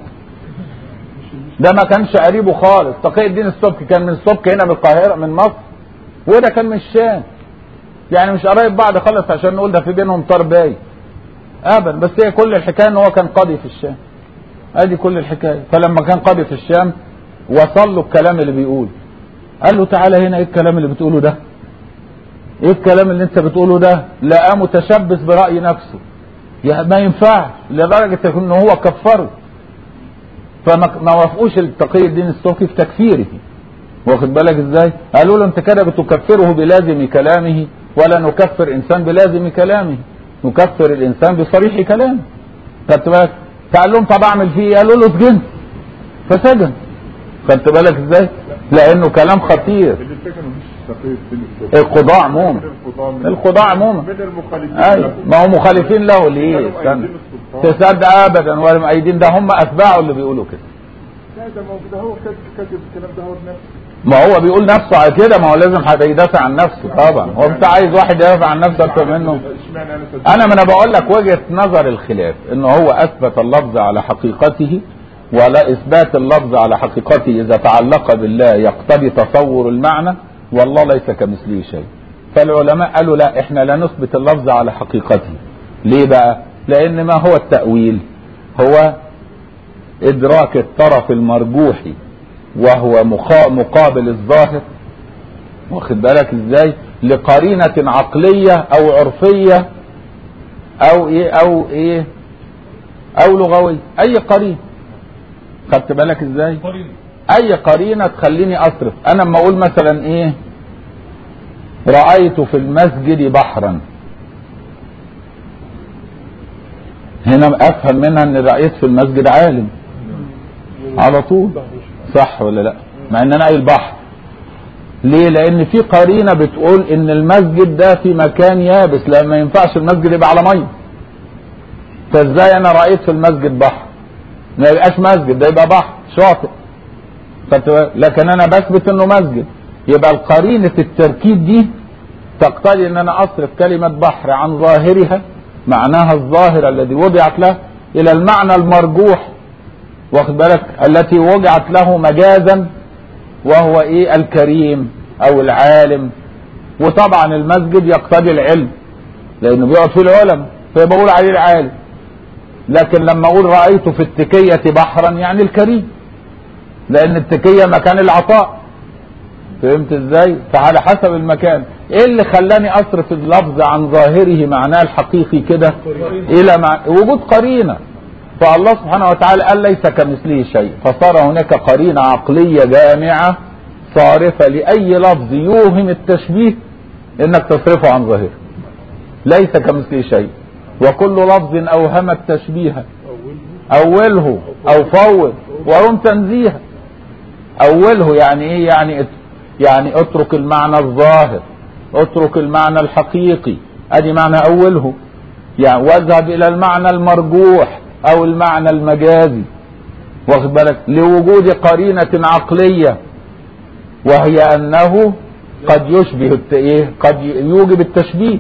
ده ما كانش قريبه خالص تقي الدين السبكي كان من السبك هنا من القاهره من مصر وده كان من الشام يعني مش قرايب بعض خالص عشان نقول ده في بينهم طار باي ابدا بس هي كل الحكايه ان هو كان قاضي في الشام ادي كل الحكايه فلما كان قاضي في الشام وصل له الكلام اللي بيقول قال له تعالى هنا ايه الكلام اللي بتقوله ده ايه الكلام اللي انت بتقوله ده لقاه متشبث براي نفسه يا ما ينفعش لدرجه ان هو كفره فما ما وافقوش التقي الدين السوفي في تكفيره واخد بالك ازاي قالوا له انت كده بتكفره بلازم كلامه ولا نكفر انسان بلازم كلامه نكفر الانسان بصريح كلامه خدت بالك فقال لهم طب اعمل فيه ايه قالوا له اسجن فسجن خدت بالك ازاي لانه كلام خطير اللي سكنوا مش تقي الدين السبكي القضاء عموما القضاء من القضاء عموما من المخالفين اي له. ما هو مخالفين له ليه كانوا استنى أيدين السلطان. تصدق ابدا ولا مؤيدين ده هم اتباعه اللي بيقولوا كده لا ده موجود هو كاتب كاتب الكلام ده هو بنفسه ما هو بيقول نفسه على كده ما هو لازم حد يدافع عن نفسه طبعا هو انت عايز واحد يدافع عن نفسه اكتر منه اشمعنى انا صدقت انا ما انا بقول لك وجهه نظر الخلاف ان هو اثبت اللفظ على حقيقته ولا اثبات اللفظ على حقيقته اذا تعلق بالله يقتضي تصور المعنى والله ليس كمثله شيء فالعلماء قالوا لا احنا لا نثبت اللفظ على حقيقته ليه بقى لان ما هو التاويل هو ادراك الطرف المرجوح وهو مخا- مقابل الظاهر واخد بالك ازاي لقرينة عقلية او عرفية او ايه او ايه او لغوية اي قرينة خدت بالك ازاي قريب اي قرينة تخليني اصرف انا اما اقول مثلا ايه رأيت في المسجد بحرا هنا افهم منها ان رأيت في المسجد عالم على طول صح ولا لا مع ان انا قايل بحر ليه لان في قرينه بتقول ان المسجد ده في مكان يابس لان ما ينفعش المسجد يبقى على ميه فازاي انا رايت في المسجد بحر ما يبقاش مسجد ده يبقى بحر شاطئ خدت بالك؟ لكن انا بثبت انه مسجد يبقى القرينه التركيب دي تقتضي ان انا اصرف كلمه بحر عن ظاهرها معناها الظاهر الذي وضعت له الى المعنى المرجوح واخد بالك التي وضعت له مجازا وهو ايه الكريم او العالم وطبعا المسجد يقتضي العلم لانه بيقعد فيه العلماء فيبقى بقول عليه العالم لكن لما اقول رايت في التكيه بحرا يعني الكريم لان التكيه مكان العطاء فهمت ازاي فعلى حسب المكان ايه اللي خلاني اصرف اللفظ عن ظاهره معناه الحقيقي كده الى مع... وجود قرينه فالله سبحانه وتعالى قال ليس كمثله شيء فصار هناك قرينه عقليه جامعه صارفه لاي لفظ يوهم التشبيه انك تصرفه عن ظاهره ليس كمثله شيء وكل لفظ اوهم التشبيه اوله او فوض ورم تنزيها اوله يعني ايه يعني يعني اترك المعنى الظاهر اترك المعنى الحقيقي ادي معنى اوله يعني واذهب الى المعنى المرجوح او المعنى المجازي واخد بالك لوجود قرينة عقلية وهي انه قد يشبه الت... ايه قد يوجب التشبيه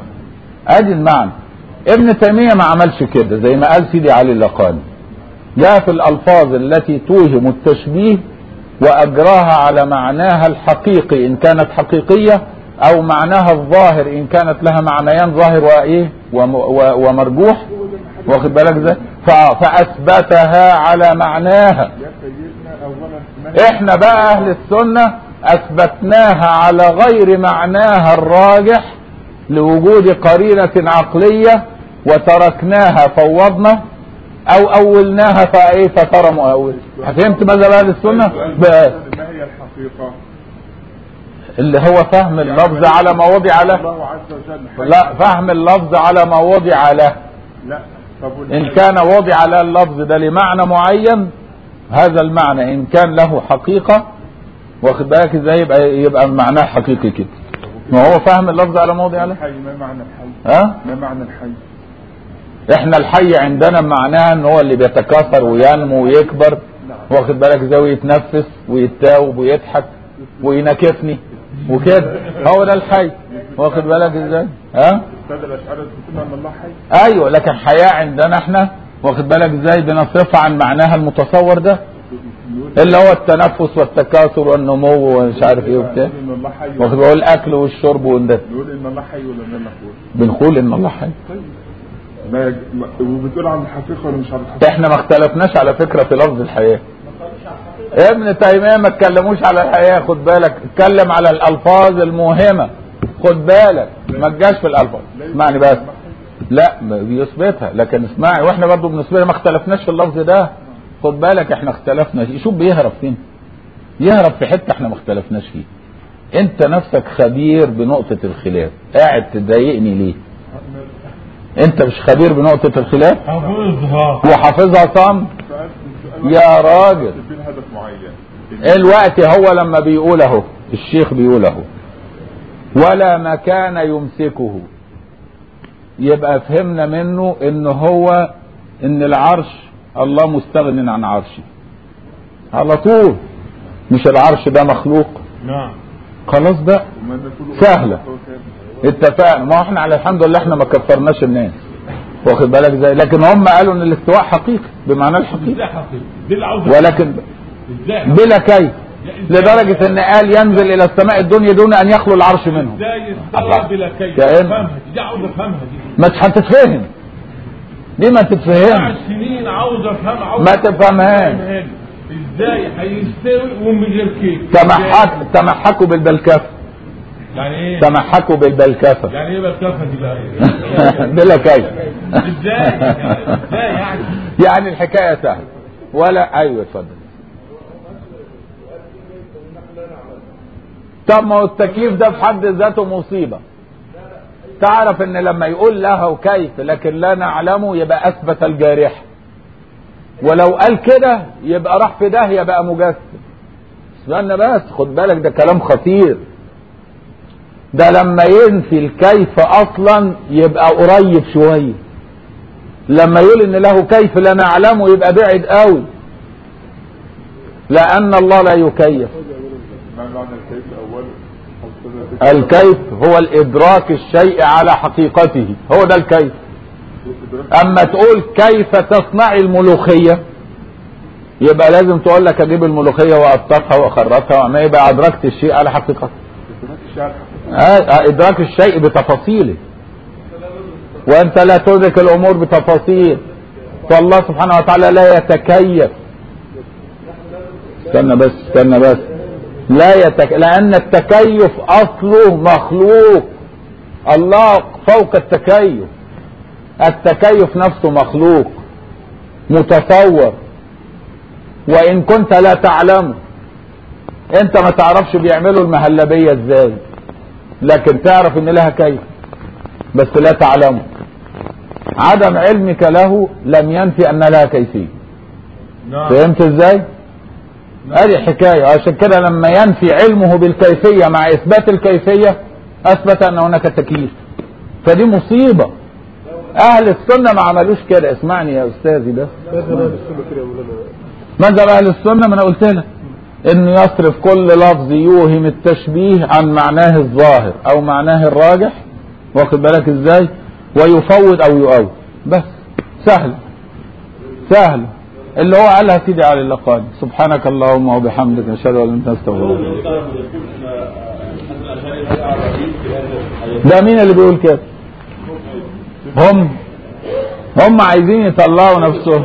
ادي المعنى ابن تيمية ما عملش كده زي ما قال سيدي علي اللقاني جاء في الالفاظ التي توهم التشبيه واجراها على معناها الحقيقي ان كانت حقيقية او معناها الظاهر ان كانت لها معنيان ظاهر وايه وم- و- ومرجوح واخد بالك ازاي ف- فاثبتها على معناها يا سيدنا اولا ما احنا بقى اهل السنة اثبتناها على غير معناها الراجح لوجود قرينة عقلية وتركناها فوضنا او اولناها فايه فصار مؤول فهمت ماذا بقى اهل السنة بقى ما هي الحقيقة اللي هو فهم اللفظ على ما وضع له الله عز وجل لا فهم اللفظ على ما وضع له لا طب ان كان وضع له اللفظ ده لمعنى معين هذا المعنى ان كان له حقيقة واخد بالك ازاي يبقى يبقى معناه حقيقي كده ما هو فهم اللفظ على ما وضع له الحي ما معنى الحي ها ما معنى الحي احنا الحي عندنا معناه ان هو اللي بيتكاثر وينمو ويكبر واخد بالك ازاي ويتنفس ويتاوب ويضحك وينكفني وكده هو ده الحي واخد بالك ازاي ها استاذ الاشعار بتقول ان الله حي ايوه لكن حياة عندنا احنا واخد بالك ازاي بنصرفها عن معناها المتصور ده اللي هو التنفس والتكاثر والنمو ومش عارف ايه وبتاع نقول ان الله حي واخد بالك الاكل والشرب وده نقول ان الله حي ولا لا نقول بنقول ان الله حي ما يج... ما... وبتقول عن الحقيقة ولا مش عن الحقيقة احنا ما اختلفناش على فكرة في لفظ الحياة ابن تيمية ما اتكلموش على الحياة خد بالك اتكلم على الالفاظ الموهمة خد بالك ما تجاش في الالفاظ اسمعني بس لا ما بيثبتها لكن اسمعي واحنا برضو بنثبتها ما اختلفناش في اللفظ ده خد بالك احنا اختلفنا شوف بيهرب فين يهرب في حتة احنا ما اختلفناش فيه انت نفسك خبير بنقطة الخلاف قاعد تضايقني ليه انت مش خبير بنقطة الخلاف حافظها وحافظها صم سؤال سؤال يا راجل في هدف معين الوقت هو لما بيقول اهو الشيخ بيقول اهو ولا مكان يمسكه يبقى فهمنا منه ان هو ان العرش الله مستغن عن عرشه على طول مش العرش ده مخلوق نعم خلاص بقى وما نقول سهلة. اتفقنا ما احنا على الحمد لله احنا ما كفرناش الناس واخد بالك ازاي لكن هم قالوا ان الاستواء حقيقي بمعنى الحقيقي ازاي حقيقي دي اللي عاوز ولكن ازاي حقيقي؟ بلا كيف لدرجة ان قال ينزل الى السماء الدنيا دون ان يخلو العرش منه ازاي الله. استوى بلا كيف كأن- افهمها دي عاوز افهمها دي ما هتتفهم دي ما سبع تتفهم سنين عاوز افهمها عاوز ما تفهمهاش. أفهمها لي. ازاي هيستوي ومن غير كيف تمحك تمحكوا بالبلكفة يعني ايه تمحكوا بالبلكفة يعني ايه بالكفه دي بقى إيه؟ بلا كيف ازاي يعني ازاي يعني يعني الحكاية سهلة ولا ايوه اتفضل طب ما هو التكييف ده في حد ذاته مصيبة تعرف ان لما يقول لها وكيف لكن لا نعلمه يبقى اثبت الجارح ولو قال كده يبقى راح في داهيه بقى مجسم استنى بس خد بالك ده كلام خطير ده لما ينفي الكيف اصلا يبقى قريب شويه لما يقول ان له كيف لا نعلمه يبقى بعد قوي لان الله لا يكيف ما معنى الكيف أولا حسنا الكيف هو الادراك الشيء على حقيقته هو ده الكيف اما تقول كيف تصنع الملوخية يبقى لازم تقول لك اجيب الملوخية واقطفها واخرطها وما يبقى ادركت الشيء على حقيقته إدراك الشعر آه، آه، ادراك الشيء بتفاصيله وانت لا تدرك الامور بتفاصيل فالله سبحانه وتعالى لا يتكيف استنى بس استنى بس لا يتك... لان التكيف اصله مخلوق الله فوق التكيف التكيف نفسه مخلوق متصور وان كنت لا تعلمه انت ما تعرفش بيعملوا المهلبية ازاي لكن تعرف ان لها كيف بس لا تعلمه عدم علمك له لم ينفي ان لها كيفية نعم فهمت ازاي هذه حكاية عشان كده لما ينفي علمه بالكيفية مع اثبات الكيفية اثبت ان هناك تكييف فدي مصيبة اهل السنة ما عملوش كده اسمعني يا استاذي ده مذهب اهل السنة ما انا قلت لك انه يصرف كل لفظ يوهم التشبيه عن معناه الظاهر او معناه الراجح واخد بالك ازاي ويفوض او يؤول بس سهل سهل اللي هو قالها سيدي على اللقاء سبحانك اللهم وبحمدك اشهد ان لا اله الا انت استغفرك ده مين اللي بيقول كده هم هم عايزين يطلعوا نفسهم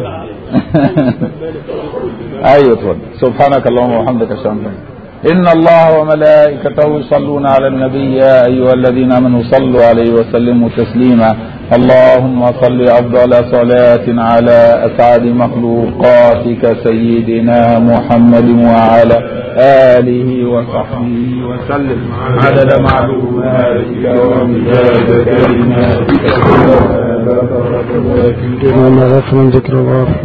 ايوه اتفضل سبحانك اللهم وبحمدك اشهد ان لا اله الا انت ان الله وملائكته يصلون على النبي يا ايها الذين امنوا صلوا عليه وسلموا تسليما اللهم صل افضل صلاه على اسعد مخلوقاتك سيدنا محمد وعلى اله وصحبه وسلم عدد معلوماتك ومداد كلماتك وما غفر من ذكر الله